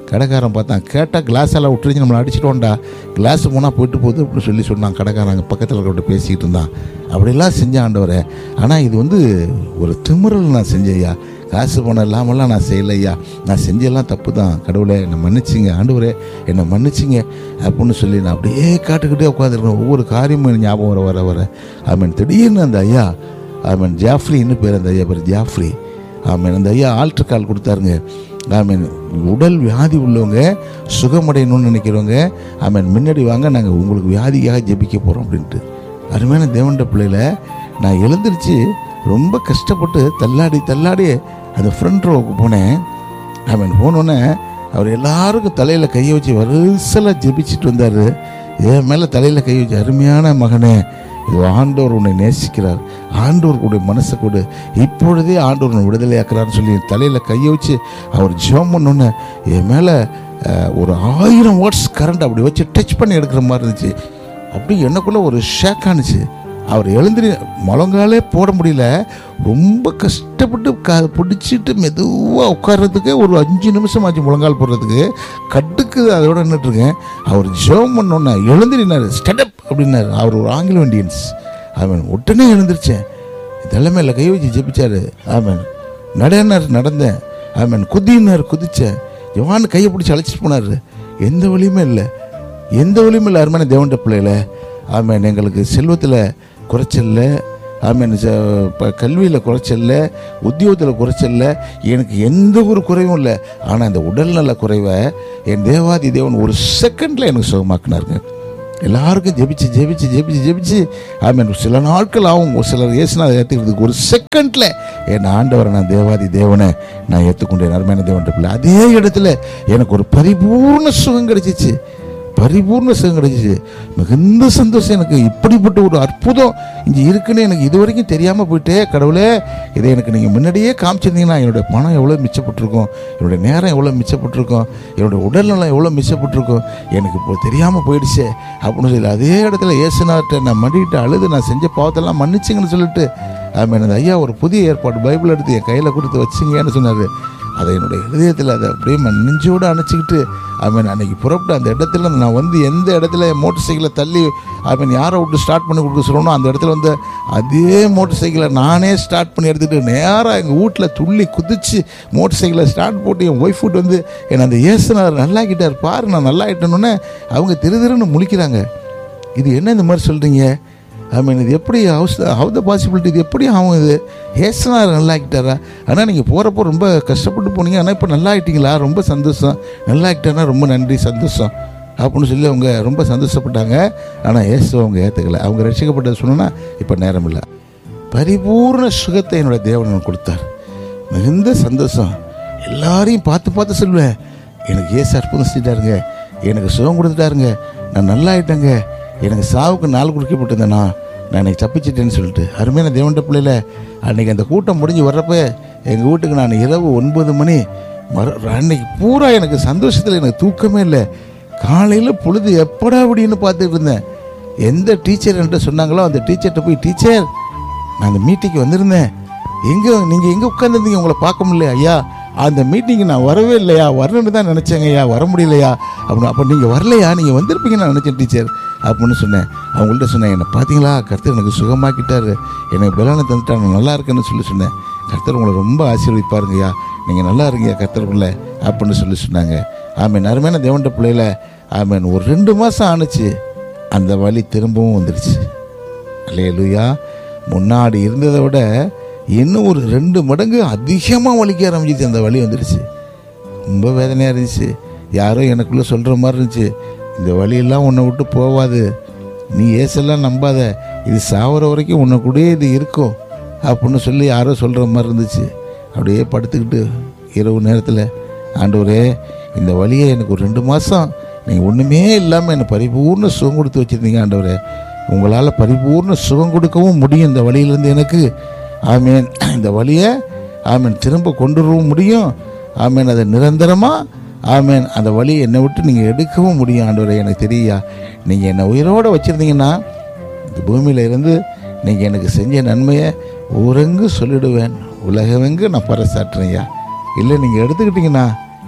கடைக்காரன் பார்த்தான் கேட்டால் கிளாஸ் எல்லாம் விட்டுருச்சு நம்மளை அடிச்சிட்டோம்டா கிளாஸ் போனால் போயிட்டு போகுது அப்படின்னு சொல்லி சொன்னான் கடைக்காரன் அங்கே பக்கத்தில் இருக்கிறவட்ட பேசிக்கிட்டு இருந்தான் அப்படிலாம் செஞ்சேன் ஆண்டவரே ஆனால் இது வந்து ஒரு திமிரல் நான் செஞ்சேயா காசு பணம் இல்லாமலாம் நான் செய்யலையா நான் செஞ்செல்லாம் தப்பு தான் கடவுளே என்னை மன்னிச்சிங்க ஆண்டவரே என்னை மன்னிச்சிங்க அப்படின்னு சொல்லி நான் அப்படியே காட்டுக்கிட்டே உட்காந்துருக்கேன் ஒவ்வொரு காரியமும் எனக்கு ஞாபகம் வர வர வர ஆமீன் திடீர்னு அந்த ஐயா ஆமீன் ஜாஃப்ரின்னு பேர் அந்த ஐயா பேர் ஜாஃப்ரி ஆமீன் அந்த ஐயா ஆல்டர் கால் கொடுத்தாருங்க ஆமீன் உடல் வியாதி உள்ளவங்க சுகமடையணும்னு நினைக்கிறவங்க ஆமீன் முன்னாடி வாங்க நாங்கள் உங்களுக்கு வியாதிக்காக ஜெபிக்க போகிறோம் அப்படின்ட்டு அருமையான தேவண்ட பிள்ளையில நான் எழுந்திருச்சு ரொம்ப கஷ்டப்பட்டு தள்ளாடி தள்ளாடி அந்த ஃப்ரண்ட் ரோவுக்கு போனேன் அவன் போனோடனே அவர் எல்லாருக்கும் தலையில் கையை வச்சு வரிசலாக ஜெபிச்சுட்டு வந்தார் என் மேலே தலையில் கை வச்சு அருமையான மகனே இது ஆண்டவர் உன்னை நேசிக்கிறார் ஆண்டவர் கூட மனசை கொடு இப்பொழுதே ஆண்டவர் உன்னை விடுதலையாக்குறான்னு சொல்லி தலையில் கையை வச்சு அவர் ஜெபம் பண்ணோன்னே என் மேலே அஹ், ஒரு ஆயிரம் வாட்ஸ் கரண்ட் அப்படி வச்சு டச் பண்ணி எடுக்கிற மாதிரி இருந்துச்சு அப்படி எனக்குள்ள ஒரு ஷேக் ஆனுச்சு அவர் எழுந்திரி முழங்காலே போட முடியல ரொம்ப கஷ்டப்பட்டு க பிடிச்சிட்டு மெதுவாக உட்கார்றதுக்கு ஒரு அஞ்சு நிமிஷம் ஆச்சு முழங்கால் போடுறதுக்கு கட்டுக்கு அதோட நின்றுட்டுருக்கேன் அவர் ஜெபம் பண்ணோன்னே எழுந்திரினார் ஸ்டெடப் அப்படின்னாரு அவர் ஒரு ஆங்கில இண்டியன்ஸ் அவன் உடனே எழுந்திரிச்சேன் தலைமையில் கை வச்சு ஜெபிச்சாரு ஆமன் நடனார் நடந்தேன் ஆமன் குதினார் குதிச்சேன் ஜவான் கையை பிடிச்சி அழைச்சிட்டு போனார் எந்த வழியுமே இல்லை எந்த வழியும் இல்லை அருமையான தேவண்ட பிள்ளையில ஆமேன் எங்களுக்கு செல்வத்தில் குறைச்சல்ல ஆமேன் கல்வியில் குறைச்சல்ல உத்தியோகத்தில் குறைச்சல்ல எனக்கு எந்த ஒரு குறைவும் இல்லை ஆனால் இந்த உடல்நல குறைவை என் தேவாதி தேவன் ஒரு செகண்டில் எனக்கு சுகமாக்குனாருங்க எல்லாருக்கும் ஜெபிச்சு ஜெபிச்சு ஜெபிச்சு ஜெபிச்சு ஆமீன் சில நாட்கள் ஆகும் ஒரு சிலர் இயேசுனா அதை ஏற்றுக்கிறதுக்கு ஒரு செகண்டில் என் ஆண்டவரை நான் தேவாதி தேவனை நான் ஏற்றுக்கொண்டேன் அருமையான தேவன் பிள்ளை அதே இடத்துல எனக்கு ஒரு பரிபூர்ண சுகம் கிடைச்சிச்சு பரிபூர்ண சுகம் கிடைச்சிச்சு மிகுந்த சந்தோஷம் எனக்கு இப்படிப்பட்ட ஒரு அற்புதம் இங்கே இருக்குன்னு எனக்கு இது வரைக்கும் தெரியாமல் போயிட்டே கடவுளே இதை எனக்கு நீங்கள் முன்னாடியே காமிச்சிருந்தீங்கன்னா என்னுடைய பணம் எவ்வளோ மிச்சப்பட்டிருக்கும் என்னுடைய நேரம் எவ்வளோ மிச்சப்பட்டிருக்கும் என்னுடைய உடல்நலம் எவ்வளோ மிச்சப்பட்டிருக்கும் எனக்கு இப்போ தெரியாமல் போயிடுச்சே அப்படின்னு சொல்லி அதே இடத்துல ஏசுனார்ட்ட நான் மண்டிக்கிட்டு அழுது நான் செஞ்ச பாவத்தெல்லாம் மன்னிச்சிங்கன்னு சொல்லிட்டு ஆமாம் அந்த ஐயா ஒரு புதிய ஏற்பாடு பைபிள் எடுத்து என் கையில் கொடுத்து வச்சிங்கன்னு சொன்னார் அதை என்னுடைய இதயத்தில் அதை அப்படியே ம- நெஞ்சோடு அணைச்சிக்கிட்டு அவன் அன்னைக்கு புறப்பட்டு அந்த இடத்துல இருந்து நான் வந்து எந்த இடத்துல மோட்டர் சைக்கிளை தள்ளி அவன் யாரை விட்டு ஸ்டார்ட் பண்ணி கொடுக்க சொல்லணும் அந்த இடத்துல வந்து அதே மோட்டர் சைக்கிளை நானே ஸ்டார்ட் பண்ணி எடுத்துகிட்டு நேராக எங்கள் வீட்டில் துள்ளி குதிச்சு மோட்டர் சைக்கிளை ஸ்டார்ட் போட்டு என் ஒய்ஃப் வீட்டு வந்து என்னை அந்த ஏசுனார் நல்லாக்கிட்டார் பாரு நான் நல்லா ஆகிட்டேன்னொன்னே அவங்க திரு திருன்னு முழிக்கிறாங்க இது என்ன இந்த மாதிரி சொல்கிறீங்க ஐ மீன் இது எப்படி ஹவுஸ் ஹவு த பாசிபிலிட்டி இது எப்படி ஆகும் இது ஏசுனார் நல்லா ஆகிட்டாரா ஆனால் நீங்கள் போகிறப்போ ரொம்ப கஷ்டப்பட்டு போனீங்க ஆனால் இப்போ நல்லா ஆகிட்டீங்களா ரொம்ப சந்தோஷம் நல்லா ஆகிட்டானா ரொம்ப நன்றி சந்தோஷம் அப்படின்னு சொல்லி அவங்க ரொம்ப சந்தோஷப்பட்டாங்க ஆனால் இயேசு அவங்க ஏற்றுக்கல அவங்க ரசிக்கப்பட்டது சொன்னா இப்போ நேரம் இல்லை பரிபூர்ண சுகத்தை என்னுடைய தேவன் எனக்கு கொடுத்தார் மிகுந்த சந்தோஷம் எல்லாரையும் பார்த்து பார்த்து சொல்லுவேன் எனக்கு ஏசு அற்புதம் செஞ்சிட்டாருங்க எனக்கு சுகம் கொடுத்துட்டாருங்க நான் நல்லா ஆயிட்டேங்க எனக்கு சாவுக்கு நாள் கொடுக்கப்பட்டிருந்தேனா நான் இன்னைக்கு தப்பிச்சிட்டேன்னு சொல்லிட்டு அருமையான தேவன்ட பிள்ளையில அன்னைக்கு அந்த கூட்டம் முடிஞ்சு வர்றப்ப எங்கள் வீட்டுக்கு நான் இரவு ஒன்பது மணி மறு அன்னைக்கு பூரா எனக்கு சந்தோஷத்தில் எனக்கு தூக்கமே இல்லை காலையில் பொழுது எப்படா அப்படின்னு பார்த்துட்டு இருந்தேன் எந்த டீச்சர் என்கிட்ட சொன்னாங்களோ அந்த டீச்சர்கிட்ட போய் டீச்சர் நான் அந்த மீட்டிங்க்கு வந்திருந்தேன் எங்கே நீங்கள் எங்கே உட்காந்துருந்தீங்க உங்களை பார்க்க முடியல ஐயா அந்த மீட்டிங்கு நான் வரவே இல்லையா வரணும்னு தான் நினச்சேங்க ஐயா வர முடியலையா அப்படின்னு அப்போ நீங்கள் வரலையா நீங்கள் வந்திருப்பீங்கன்னு நான் நினச்சேன் டீச்சர் அப்படின்னு சொன்னேன் அவங்கள்ட்ட சொன்னேன் என்னை பார்த்தீங்களா கர்த்தர் எனக்கு சுகமாக்கிட்டாரு எனக்கு பலனை தந்துட்டார் நான் நல்லா இருக்கேன்னு சொல்லி சொன்னேன் கர்த்தர் உங்களை ரொம்ப ஆசீர்வதிப்பாருங்கய்யா நீங்கள் நல்லா இருங்கய்யா கர்த்தர் பிள்ளை அப்படின்னு சொல்லி சொன்னாங்க ஆமேன் அருமையான தேவன்ட பிள்ளையில ஆமேன் ஒரு ரெண்டு மாதம் ஆணுச்சு அந்த வலி திரும்பவும் வந்துடுச்சு அல்லேலூயா முன்னாடி இருந்ததை விட இன்னும் ஒரு ரெண்டு மடங்கு அதிகமாக வலிக்க ஆரம்பிச்சிச்சு அந்த வலி வந்துடுச்சு ரொம்ப வேதனையாக இருந்துச்சு யாரோ எனக்குள்ளே சொல்கிற மாதிரி இருந்துச்சு இந்த வழியெல்லாம் உன்னை விட்டு போவாது நீ ஏசெல்லாம் நம்பாத இது சாவர வரைக்கும் உன்னை கூடயே இது இருக்கும் அப்படின்னு சொல்லி யாரோ சொல்கிற மாதிரி இருந்துச்சு அப்படியே படுத்துக்கிட்டு இரவு நேரத்தில் ஆண்டவரே இந்த வழியை எனக்கு ஒரு ரெண்டு மாதம் நீங்கள் ஒன்றுமே இல்லாமல் என்னை பரிபூர்ண சுகம் கொடுத்து வச்சுருந்தீங்க ஆண்டவரே உங்களால் பரிபூர்ண சுகம் கொடுக்கவும் முடியும் இந்த வழியிலேருந்து எனக்கு ஆமேன் இந்த வழியை ஆமேன் திரும்ப கொண்டு வரவும் முடியும் ஆமேன் அதை நிரந்தரமாக ஆமேன் அந்த வழியை என்னை விட்டு நீங்கள் எடுக்கவும் முடியும் ஆண்டவரே எனக்கு தெரியா நீங்கள் என்னை உயிரோடு வச்சுருந்தீங்கன்னா இந்த பூமியில் இருந்து நீங்கள் எனக்கு செஞ்ச நன்மையை ஊரெங்கு சொல்லிடுவேன் உலகமெங்கு நான் பறைசாட்டுறேன்யா இல்லை நீங்கள் எடுத்துக்கிட்டீங்கன்னா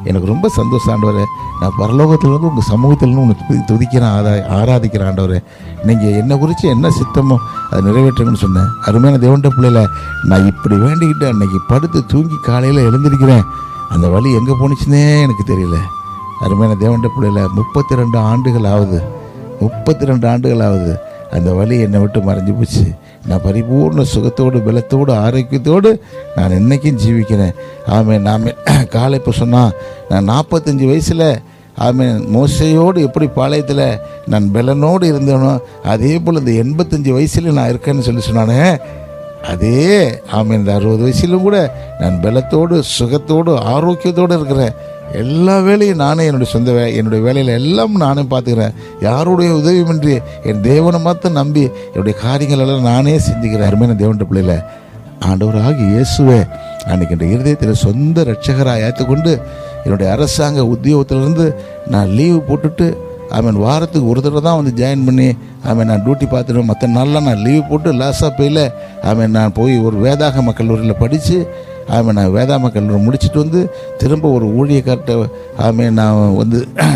எனக்கு ரொம்ப சந்தோஷம் ஆண்டவரே நான் பரலோகத்தில் வந்து உங்கள் சமூகத்தில் உன்னை துதி துதிக்கிறேன் ஆரா ஆராதிக்கிறேன் ஆண்டவரே நீங்கள் என்னை குறித்து என்ன சித்தமோ அதை நிறைவேற்றுங்கன்னு சொன்னேன் அருமையான தேவன்ட பிள்ளையில நான் இப்படி வேண்டிக்கிட்டு அன்னைக்கு படுத்து தூங்கி காலையில் எழுந்திருக்கிறேன் அந்த வழி எங்கே போணுச்சுன்னே எனக்கு தெரியல அருமையான தேவன்ட பிள்ளையில முப்பத்தி ரெண்டு ஆண்டுகள் ஆகுது முப்பத்தி ரெண்டு ஆண்டுகள் ஆகுது அந்த வலி என்னை விட்டு மறைஞ்சு போச்சு நான் பரிபூர்ண சுகத்தோடு பலத்தோடு ஆரோக்கியத்தோடு நான் இன்னைக்கும் ஜீவிக்கிறேன் ஆமே நாம காலை இப்போ சொன்னால் நான் நாற்பத்தஞ்சு வயசில் ஆமே மோசையோடு எப்படி பாளையத்தில் நான் பலனோடு இருந்தேனோ அதே போல் இந்த எண்பத்தஞ்சு வயசுல நான் இருக்கேன்னு சொல்லி சொன்னானே அதே ஆமாம் இந்த அறுபது வயசுலும் கூட நான் பலத்தோடு சுகத்தோடு ஆரோக்கியத்தோடு இருக்கிறேன் எல்லா வேலையும் நானே என்னுடைய சொந்த வே என்னுடைய வேலையில் எல்லாம் நானே பார்த்துக்கிறேன் யாருடைய உதவியுமின்றி என் தேவனை மாத்திரம் நம்பி என்னுடைய காரியங்கள் எல்லாம் நானே செஞ்சுக்கிறேன் அருமையான தேவன்ட பிள்ளையில ஆண்டவராக இயேசுவே அன்னைக்கு என் இருதயத்தில் சொந்த ரட்சகராக ஏற்றுக்கொண்டு என்னுடைய அரசாங்க உத்தியோகத்திலிருந்து நான் லீவு போட்டுட்டு அவன் வாரத்துக்கு ஒரு தடவை தான் வந்து ஜாயின் பண்ணி அவன் நான் டியூட்டி பார்த்துட்டு மற்ற நாள்லாம் நான் லீவ் போட்டு லாஸாக போயில அவன் நான் போய் ஒரு வேதாகம கல்லூரியில் படித்து அவன் நான் வேதாம கல்லூரி முடிச்சுட்டு வந்து திரும்ப ஒரு ஊழியக்கார்ட்ட அவன் நான் வந்து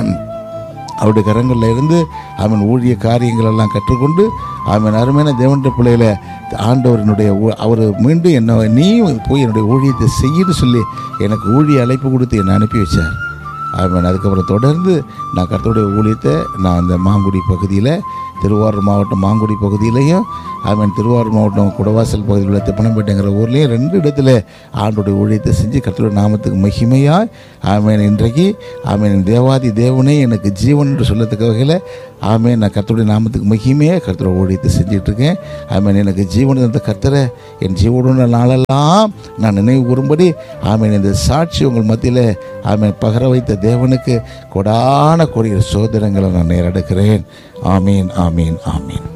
அவருடைய கரங்களில் இருந்து அவன் ஊழிய காரியங்கள் எல்லாம் கற்றுக்கொண்டு அவன் அருமையான தேவன்ற பிள்ளைகளை ஆண்டவரினுடைய அவர் மீண்டும் என்ன நீ போய் என்னுடைய ஊழியத்தை செய்யன்னு சொல்லி எனக்கு ஊழிய அழைப்பு கொடுத்து என்னை அனுப்பி வச்சார் அவன் அதுக்கப்புறம் தொடர்ந்து நான் கர்த்தருடைய ஊழியத்தை நான் அந்த மாங்குடி பகுதியில் திருவாரூர் மாவட்டம் மாங்குடி பகுதியிலையும் அவன் திருவாரூர் மாவட்டம் குடவாசல் பகுதியில் உள்ள திப்பனம்பேட்டைங்கிற ஊர்லேயும் ரெண்டு இடத்துல ஆண்டுடைய ஊழியத்தை செஞ்சு கர்த்தருடைய நாமத்துக்கு மகிமையாய் ஆமேன் இன்றைக்கு ஆமேன் தேவாதி தேவனே எனக்கு ஜீவன் என்று சொல்லத்தக்க வகையில் ஆமேன் நான் கர்த்தருடைய நாமத்துக்கு மகிமையாக கர்த்தருடைய ஊழியத்தை செஞ்சுட்டு இருக்கேன் ஆமேன் எனக்கு ஜீவன் தந்த கர்த்தரை என் ஜீவனுள்ள நாளெல்லாம் நான் நினைவு கூறும்படி ஆமேன் இந்த சாட்சி உங்கள் மத்தியில் ஆமேன் பகர வைத்த தேவனுக்கு கொடான கொடிய சோதனங்களை நான் நேரெடுக்கிறேன் ஆமீன் ஆமீன் ஆமீன்